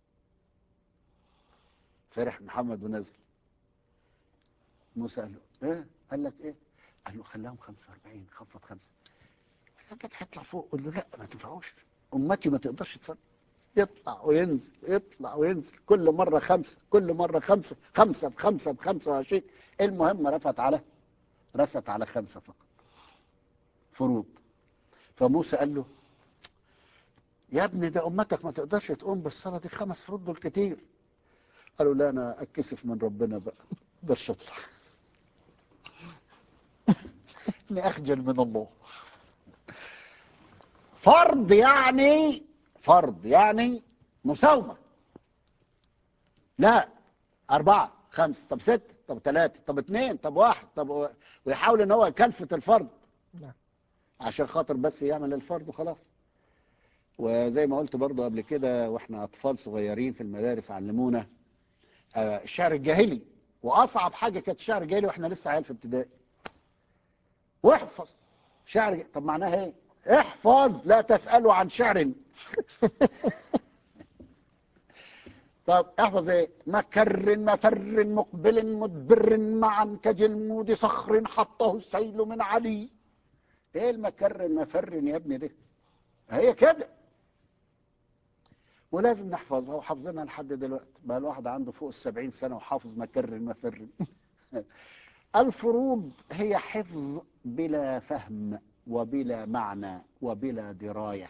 [SPEAKER 2] فرح محمد ونزل موسى قال له ايه قال لك ايه قال له خلاهم 45 خفض خمسة قال له هيطلع فوق قول له لا ما تنفعوش امتي ما تقدرش تصلي يطلع وينزل يطلع وينزل كل مرة خمسة كل مرة خمسة خمسة بخمسة بخمسة وعشرين المهم رفت على رست على خمسة فقط فروض فموسى قال له يا ابني ده امتك ما تقدرش تقوم بالصلاة دي خمس فروض دول كتير قالوا لا انا اتكسف من ربنا بقى ده الشطح اني اخجل من الله فرض يعني فرض يعني مساومة لا أربعة خمسة طب ستة طب ثلاثة طب اثنين طب واحد طب و- ويحاول ان هو يكلفت الفرض
[SPEAKER 1] نعم.
[SPEAKER 2] عشان خاطر بس يعمل الفرض وخلاص وزي ما قلت برضو قبل كده واحنا اطفال صغيرين في المدارس علمونا آه، الشعر الجاهلي واصعب حاجه كانت الشعر الجاهلي واحنا لسه عيال في ابتدائي واحفظ شعر ج- طب معناها ايه احفظ لا تسالوا عن شعر طب احفظ ايه مكر مفر مقبل مدبر معا كجلمود صخر حطه السيل من علي ايه المكر المفر يا ابني ده هي كده ولازم نحفظها وحافظينها لحد دلوقتي بقى الواحد عنده فوق السبعين سنة وحافظ مكر المفر الفروض هي حفظ بلا فهم وبلا معنى وبلا دراية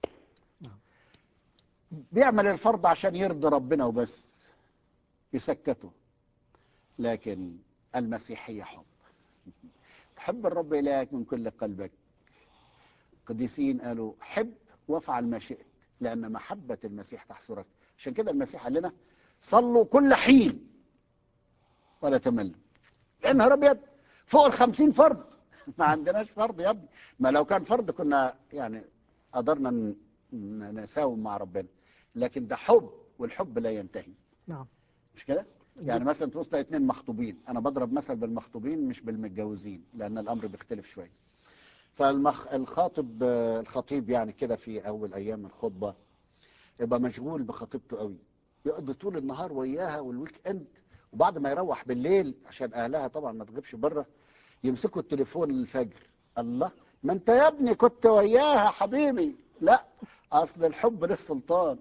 [SPEAKER 2] بيعمل الفرض عشان يرضي ربنا وبس يسكته لكن المسيحية حب تحب الرب إلهك من كل قلبك قديسين قالوا حب وافعل ما شئت لأن محبة المسيح تحصرك عشان كده المسيح قال لنا صلوا كل حين ولا تملوا يا نهار أبيض فوق الخمسين فرض ما عندناش فرض يا ابني ما لو كان فرض كنا يعني قدرنا ن- ن- نساوم مع ربنا لكن ده حب والحب لا ينتهي
[SPEAKER 1] نعم
[SPEAKER 2] مش كده؟ يعني مثلا تبص تلاقي اتنين مخطوبين انا بضرب مثل بالمخطوبين مش بالمتجوزين لان الامر بيختلف شويه فالمخ الخاطب آه، الخطيب يعني كده في اول ايام الخطبه يبقى مشغول بخطيبته قوي يقضي طول النهار وياها والويك اند وبعد ما يروح بالليل عشان اهلها طبعا ما تغيبش بره يمسكوا التليفون للفجر الله ما انت يا ابني كنت وياها حبيبي لا اصل الحب له سلطان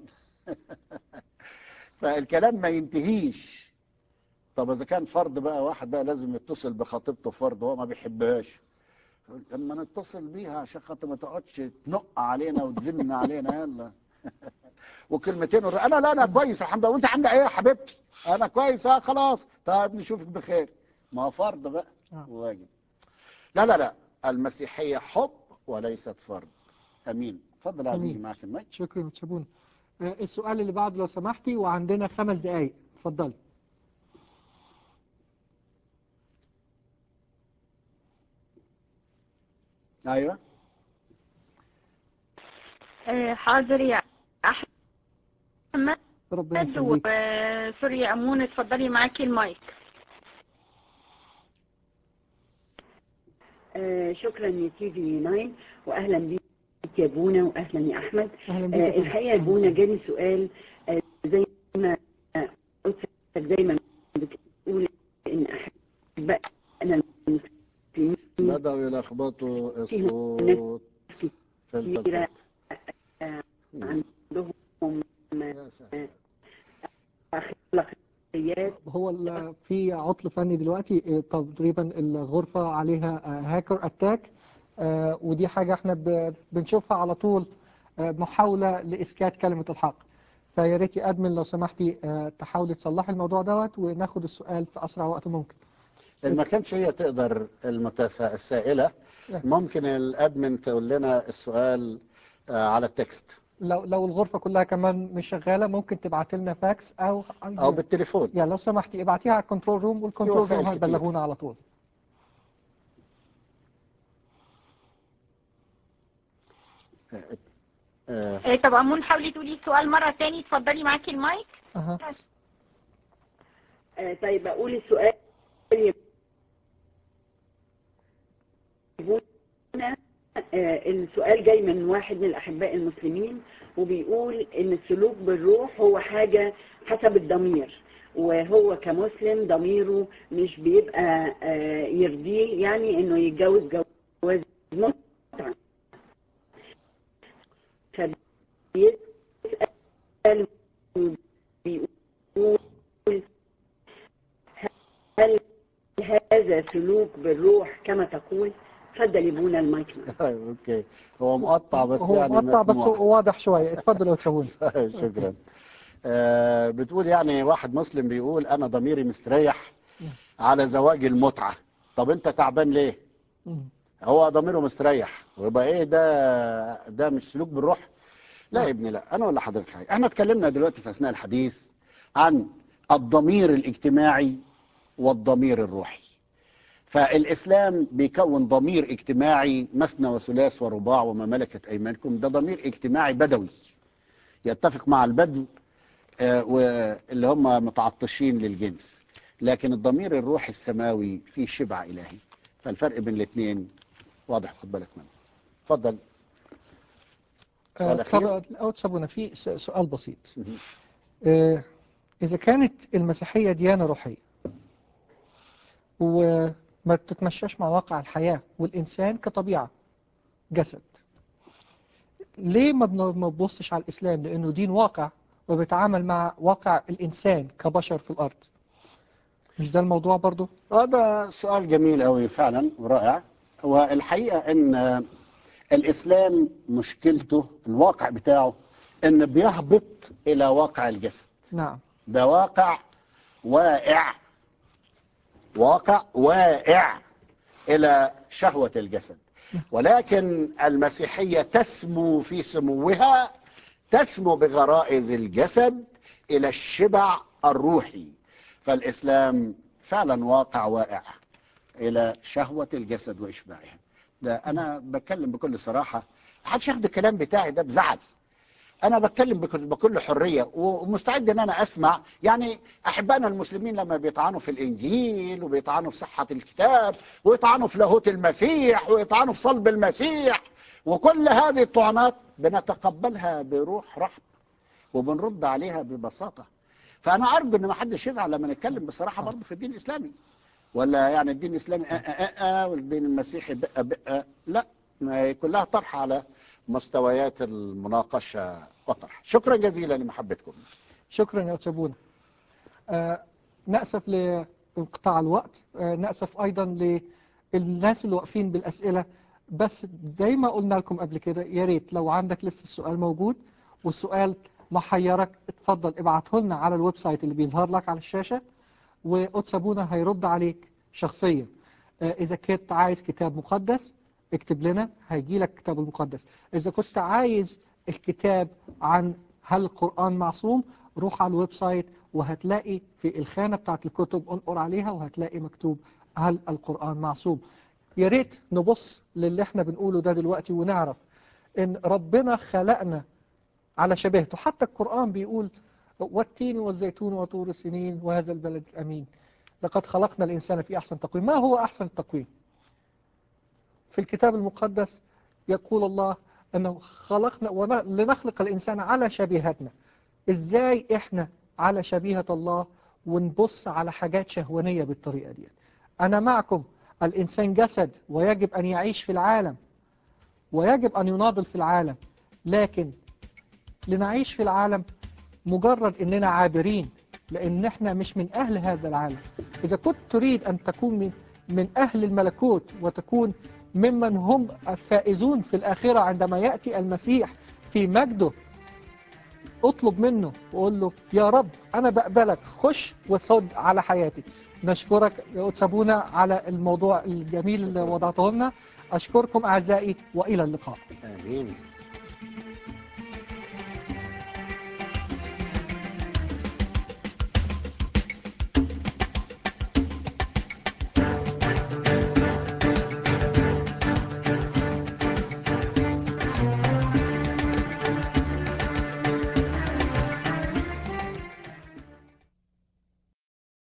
[SPEAKER 2] فالكلام ما ينتهيش طب اذا كان فرد بقى واحد بقى لازم يتصل بخطيبته فرد هو ما بيحبهاش يقول لما نتصل بيها عشان خاطر ما تقعدش تنق علينا وتزن علينا يلا وكلمتين ور... انا لا انا كويس الحمد لله وانت عامله ايه يا حبيبتي انا كويس اه خلاص طيب نشوفك بخير ما هو فرض بقى
[SPEAKER 1] آه.
[SPEAKER 2] واجب لا لا لا المسيحيه حب وليست فرض امين اتفضل يا عزيزي
[SPEAKER 1] أمين.
[SPEAKER 2] معاك المايك
[SPEAKER 1] شكرا متشابون آه، السؤال اللي بعده لو سمحتي وعندنا خمس دقايق اتفضلي
[SPEAKER 2] ايوه
[SPEAKER 3] آه، حاضر يا احمد
[SPEAKER 1] ربنا يخليك
[SPEAKER 3] وسوري يا امون اتفضلي معاكي المايك
[SPEAKER 5] آه شكرا يا تي في 9 واهلا بيك يا بونا واهلا يا احمد
[SPEAKER 1] اهلا بيك يا
[SPEAKER 5] آه
[SPEAKER 1] فندم.
[SPEAKER 5] الحقيقه يا بونا جالي سؤال آه زي ما آه، قلت دايما بتقول ان احبائنا المسلمين
[SPEAKER 2] بدأوا يلخبطوا الصوت في
[SPEAKER 5] كتيرة
[SPEAKER 2] التلفزيون
[SPEAKER 5] عندهم
[SPEAKER 2] يا سلام.
[SPEAKER 5] اخلاقيات
[SPEAKER 1] هو ال- في عطل فني دلوقتي آه، تقريبا الغرفة عليها آه، هاكر اتاك آه، ودي حاجة احنا ب- بنشوفها على طول آه، محاولة لإسكات كلمة الحق فيا ريت يا ادمن لو سمحتي آه، تحاولي تصلحي الموضوع دوت وناخد السؤال في اسرع وقت ممكن
[SPEAKER 2] إن ما كانش هي تقدر المتسا... السائلة ممكن الأدمن تقول لنا السؤال آه، على التكست
[SPEAKER 1] لو لو الغرفة كلها كمان مش شغالة ممكن تبعت لنا فاكس او
[SPEAKER 2] أو بالتليفون
[SPEAKER 1] يا لو سمحتي ابعتيها على الكنترول روم والكنترول
[SPEAKER 2] وسائل
[SPEAKER 1] روم
[SPEAKER 2] كتير.
[SPEAKER 1] هيبلغونا على طول
[SPEAKER 2] آه،
[SPEAKER 3] آه، طب امون حاولي تقولي السؤال مرة تاني اتفضلي معاكي المايك
[SPEAKER 1] اها
[SPEAKER 5] آه طيب اقول السؤال يا بونا آه السؤال جاي من واحد من الاحباء المسلمين وبيقول ان السلوك بالروح هو حاجه حسب الضمير وهو كمسلم ضميره مش بيبقى آه يرضيه يعني انه يتجوز جواز متعه فبيسال بيقول هل هذا سلوك بالروح كما تقول تفضل يبونا المايك معك.
[SPEAKER 2] أيوة، أوكي هو مقطع بس
[SPEAKER 1] هو
[SPEAKER 2] يعني
[SPEAKER 1] مقطع بس
[SPEAKER 2] مسموع
[SPEAKER 1] واضح شوية اتفضل يا تشاوون
[SPEAKER 2] شكرا آه، بتقول يعني واحد مسلم بيقول أنا ضميري مستريح على زواج المتعة طب أنت تعبان ليه؟
[SPEAKER 1] مم.
[SPEAKER 2] هو ضميره مستريح ويبقى ايه ده ده مش سلوك بالروح لا يا ابني لا انا ولا حضرتك حاجه احنا اتكلمنا دلوقتي في اثناء الحديث عن الضمير الاجتماعي والضمير الروحي فالاسلام بيكون ضمير اجتماعي مثنى وثلاث ورباع وما ملكت ايمانكم ده ضمير اجتماعي بدوي يتفق مع البدو آه، واللي هم متعطشين للجنس لكن الضمير الروحي السماوي فيه شبع الهي فالفرق بين الاثنين واضح خد بالك منه اتفضل سؤال
[SPEAKER 1] آه،
[SPEAKER 2] أخير؟
[SPEAKER 1] طب أو تشابونا في س- سؤال بسيط
[SPEAKER 2] مهم.
[SPEAKER 1] آه، إذا كانت المسيحية ديانة روحية وما تتمشاش مع واقع الحياة والإنسان كطبيعة جسد ليه ما بن- ما بنبصش على الإسلام لأنه دين واقع وبيتعامل مع واقع الإنسان كبشر في الأرض مش ده الموضوع برضو
[SPEAKER 2] هذا سؤال جميل أوي فعلا ورائع والحقيقة أن الإسلام مشكلته الواقع بتاعه أن بيهبط إلى واقع الجسد
[SPEAKER 1] نعم
[SPEAKER 2] ده واقع واقع واقع واقع إلى شهوة الجسد ولكن المسيحية تسمو في سموها تسمو بغرائز الجسد إلى الشبع الروحي فالإسلام فعلا واقع واقع إلى شهوة الجسد وإشباعها ده أنا بتكلم بكل صراحة محدش ياخد الكلام بتاعي ده بزعل انا بتكلم بك- بكل حريه ومستعد ان انا اسمع يعني احبائنا المسلمين لما بيطعنوا في الانجيل وبيطعنوا في صحه الكتاب ويطعنوا في لاهوت المسيح ويطعنوا في صلب المسيح وكل هذه الطعنات بنتقبلها بروح رحب وبنرد عليها ببساطه فانا ارجو ان ما حدش يزعل لما نتكلم بصراحه برضه في الدين الاسلامي ولا يعني الدين الاسلامي آه آه آه آه والدين المسيحي بقى بقى لا ما هي كلها طرح على مستويات المناقشه وطرح شكرا جزيلا لمحبتكم
[SPEAKER 1] شكرا يا أتسابونا آه نأسف لانقطاع الوقت آه نأسف أيضا للناس اللي واقفين بالأسئلة بس زي ما قلنا لكم قبل كده يا ريت لو عندك لسه السؤال موجود والسؤال محيرك اتفضل ابعته لنا على الويب سايت اللي بيظهر لك على الشاشة وأتسابونا هيرد عليك شخصيا آه إذا كنت عايز كتاب مقدس اكتب لنا هيجي لك الكتاب المقدس إذا كنت عايز الكتاب عن هل القرآن معصوم روح على الويب سايت وهتلاقي في الخانة بتاعت الكتب انقر عليها وهتلاقي مكتوب هل القرآن معصوم يا ريت نبص للي احنا بنقوله ده دلوقتي ونعرف ان ربنا خلقنا على شبهته حتى القرآن بيقول والتين والزيتون وطور السنين وهذا البلد الأمين لقد خلقنا الإنسان في أحسن تقويم ما هو أحسن التقويم في الكتاب المقدس يقول الله أنه خلقنا ون- لنخلق الإنسان على شبيهتنا إزاي إحنا على شبيهة الله ونبص على حاجات شهوانية بالطريقة دي أنا معكم الإنسان جسد ويجب أن يعيش في العالم ويجب أن يناضل في العالم لكن لنعيش في العالم مجرد أننا عابرين لأن إحنا مش من أهل هذا العالم إذا كنت تريد أن تكون من, من أهل الملكوت وتكون ممن هم الفائزون في الآخرة عندما يأتي المسيح في مجده اطلب منه وقول له يا رب أنا بقبلك خش وصد على حياتي نشكرك يا أتسابونا على الموضوع الجميل اللي وضعته لنا أشكركم أعزائي وإلى اللقاء
[SPEAKER 2] امين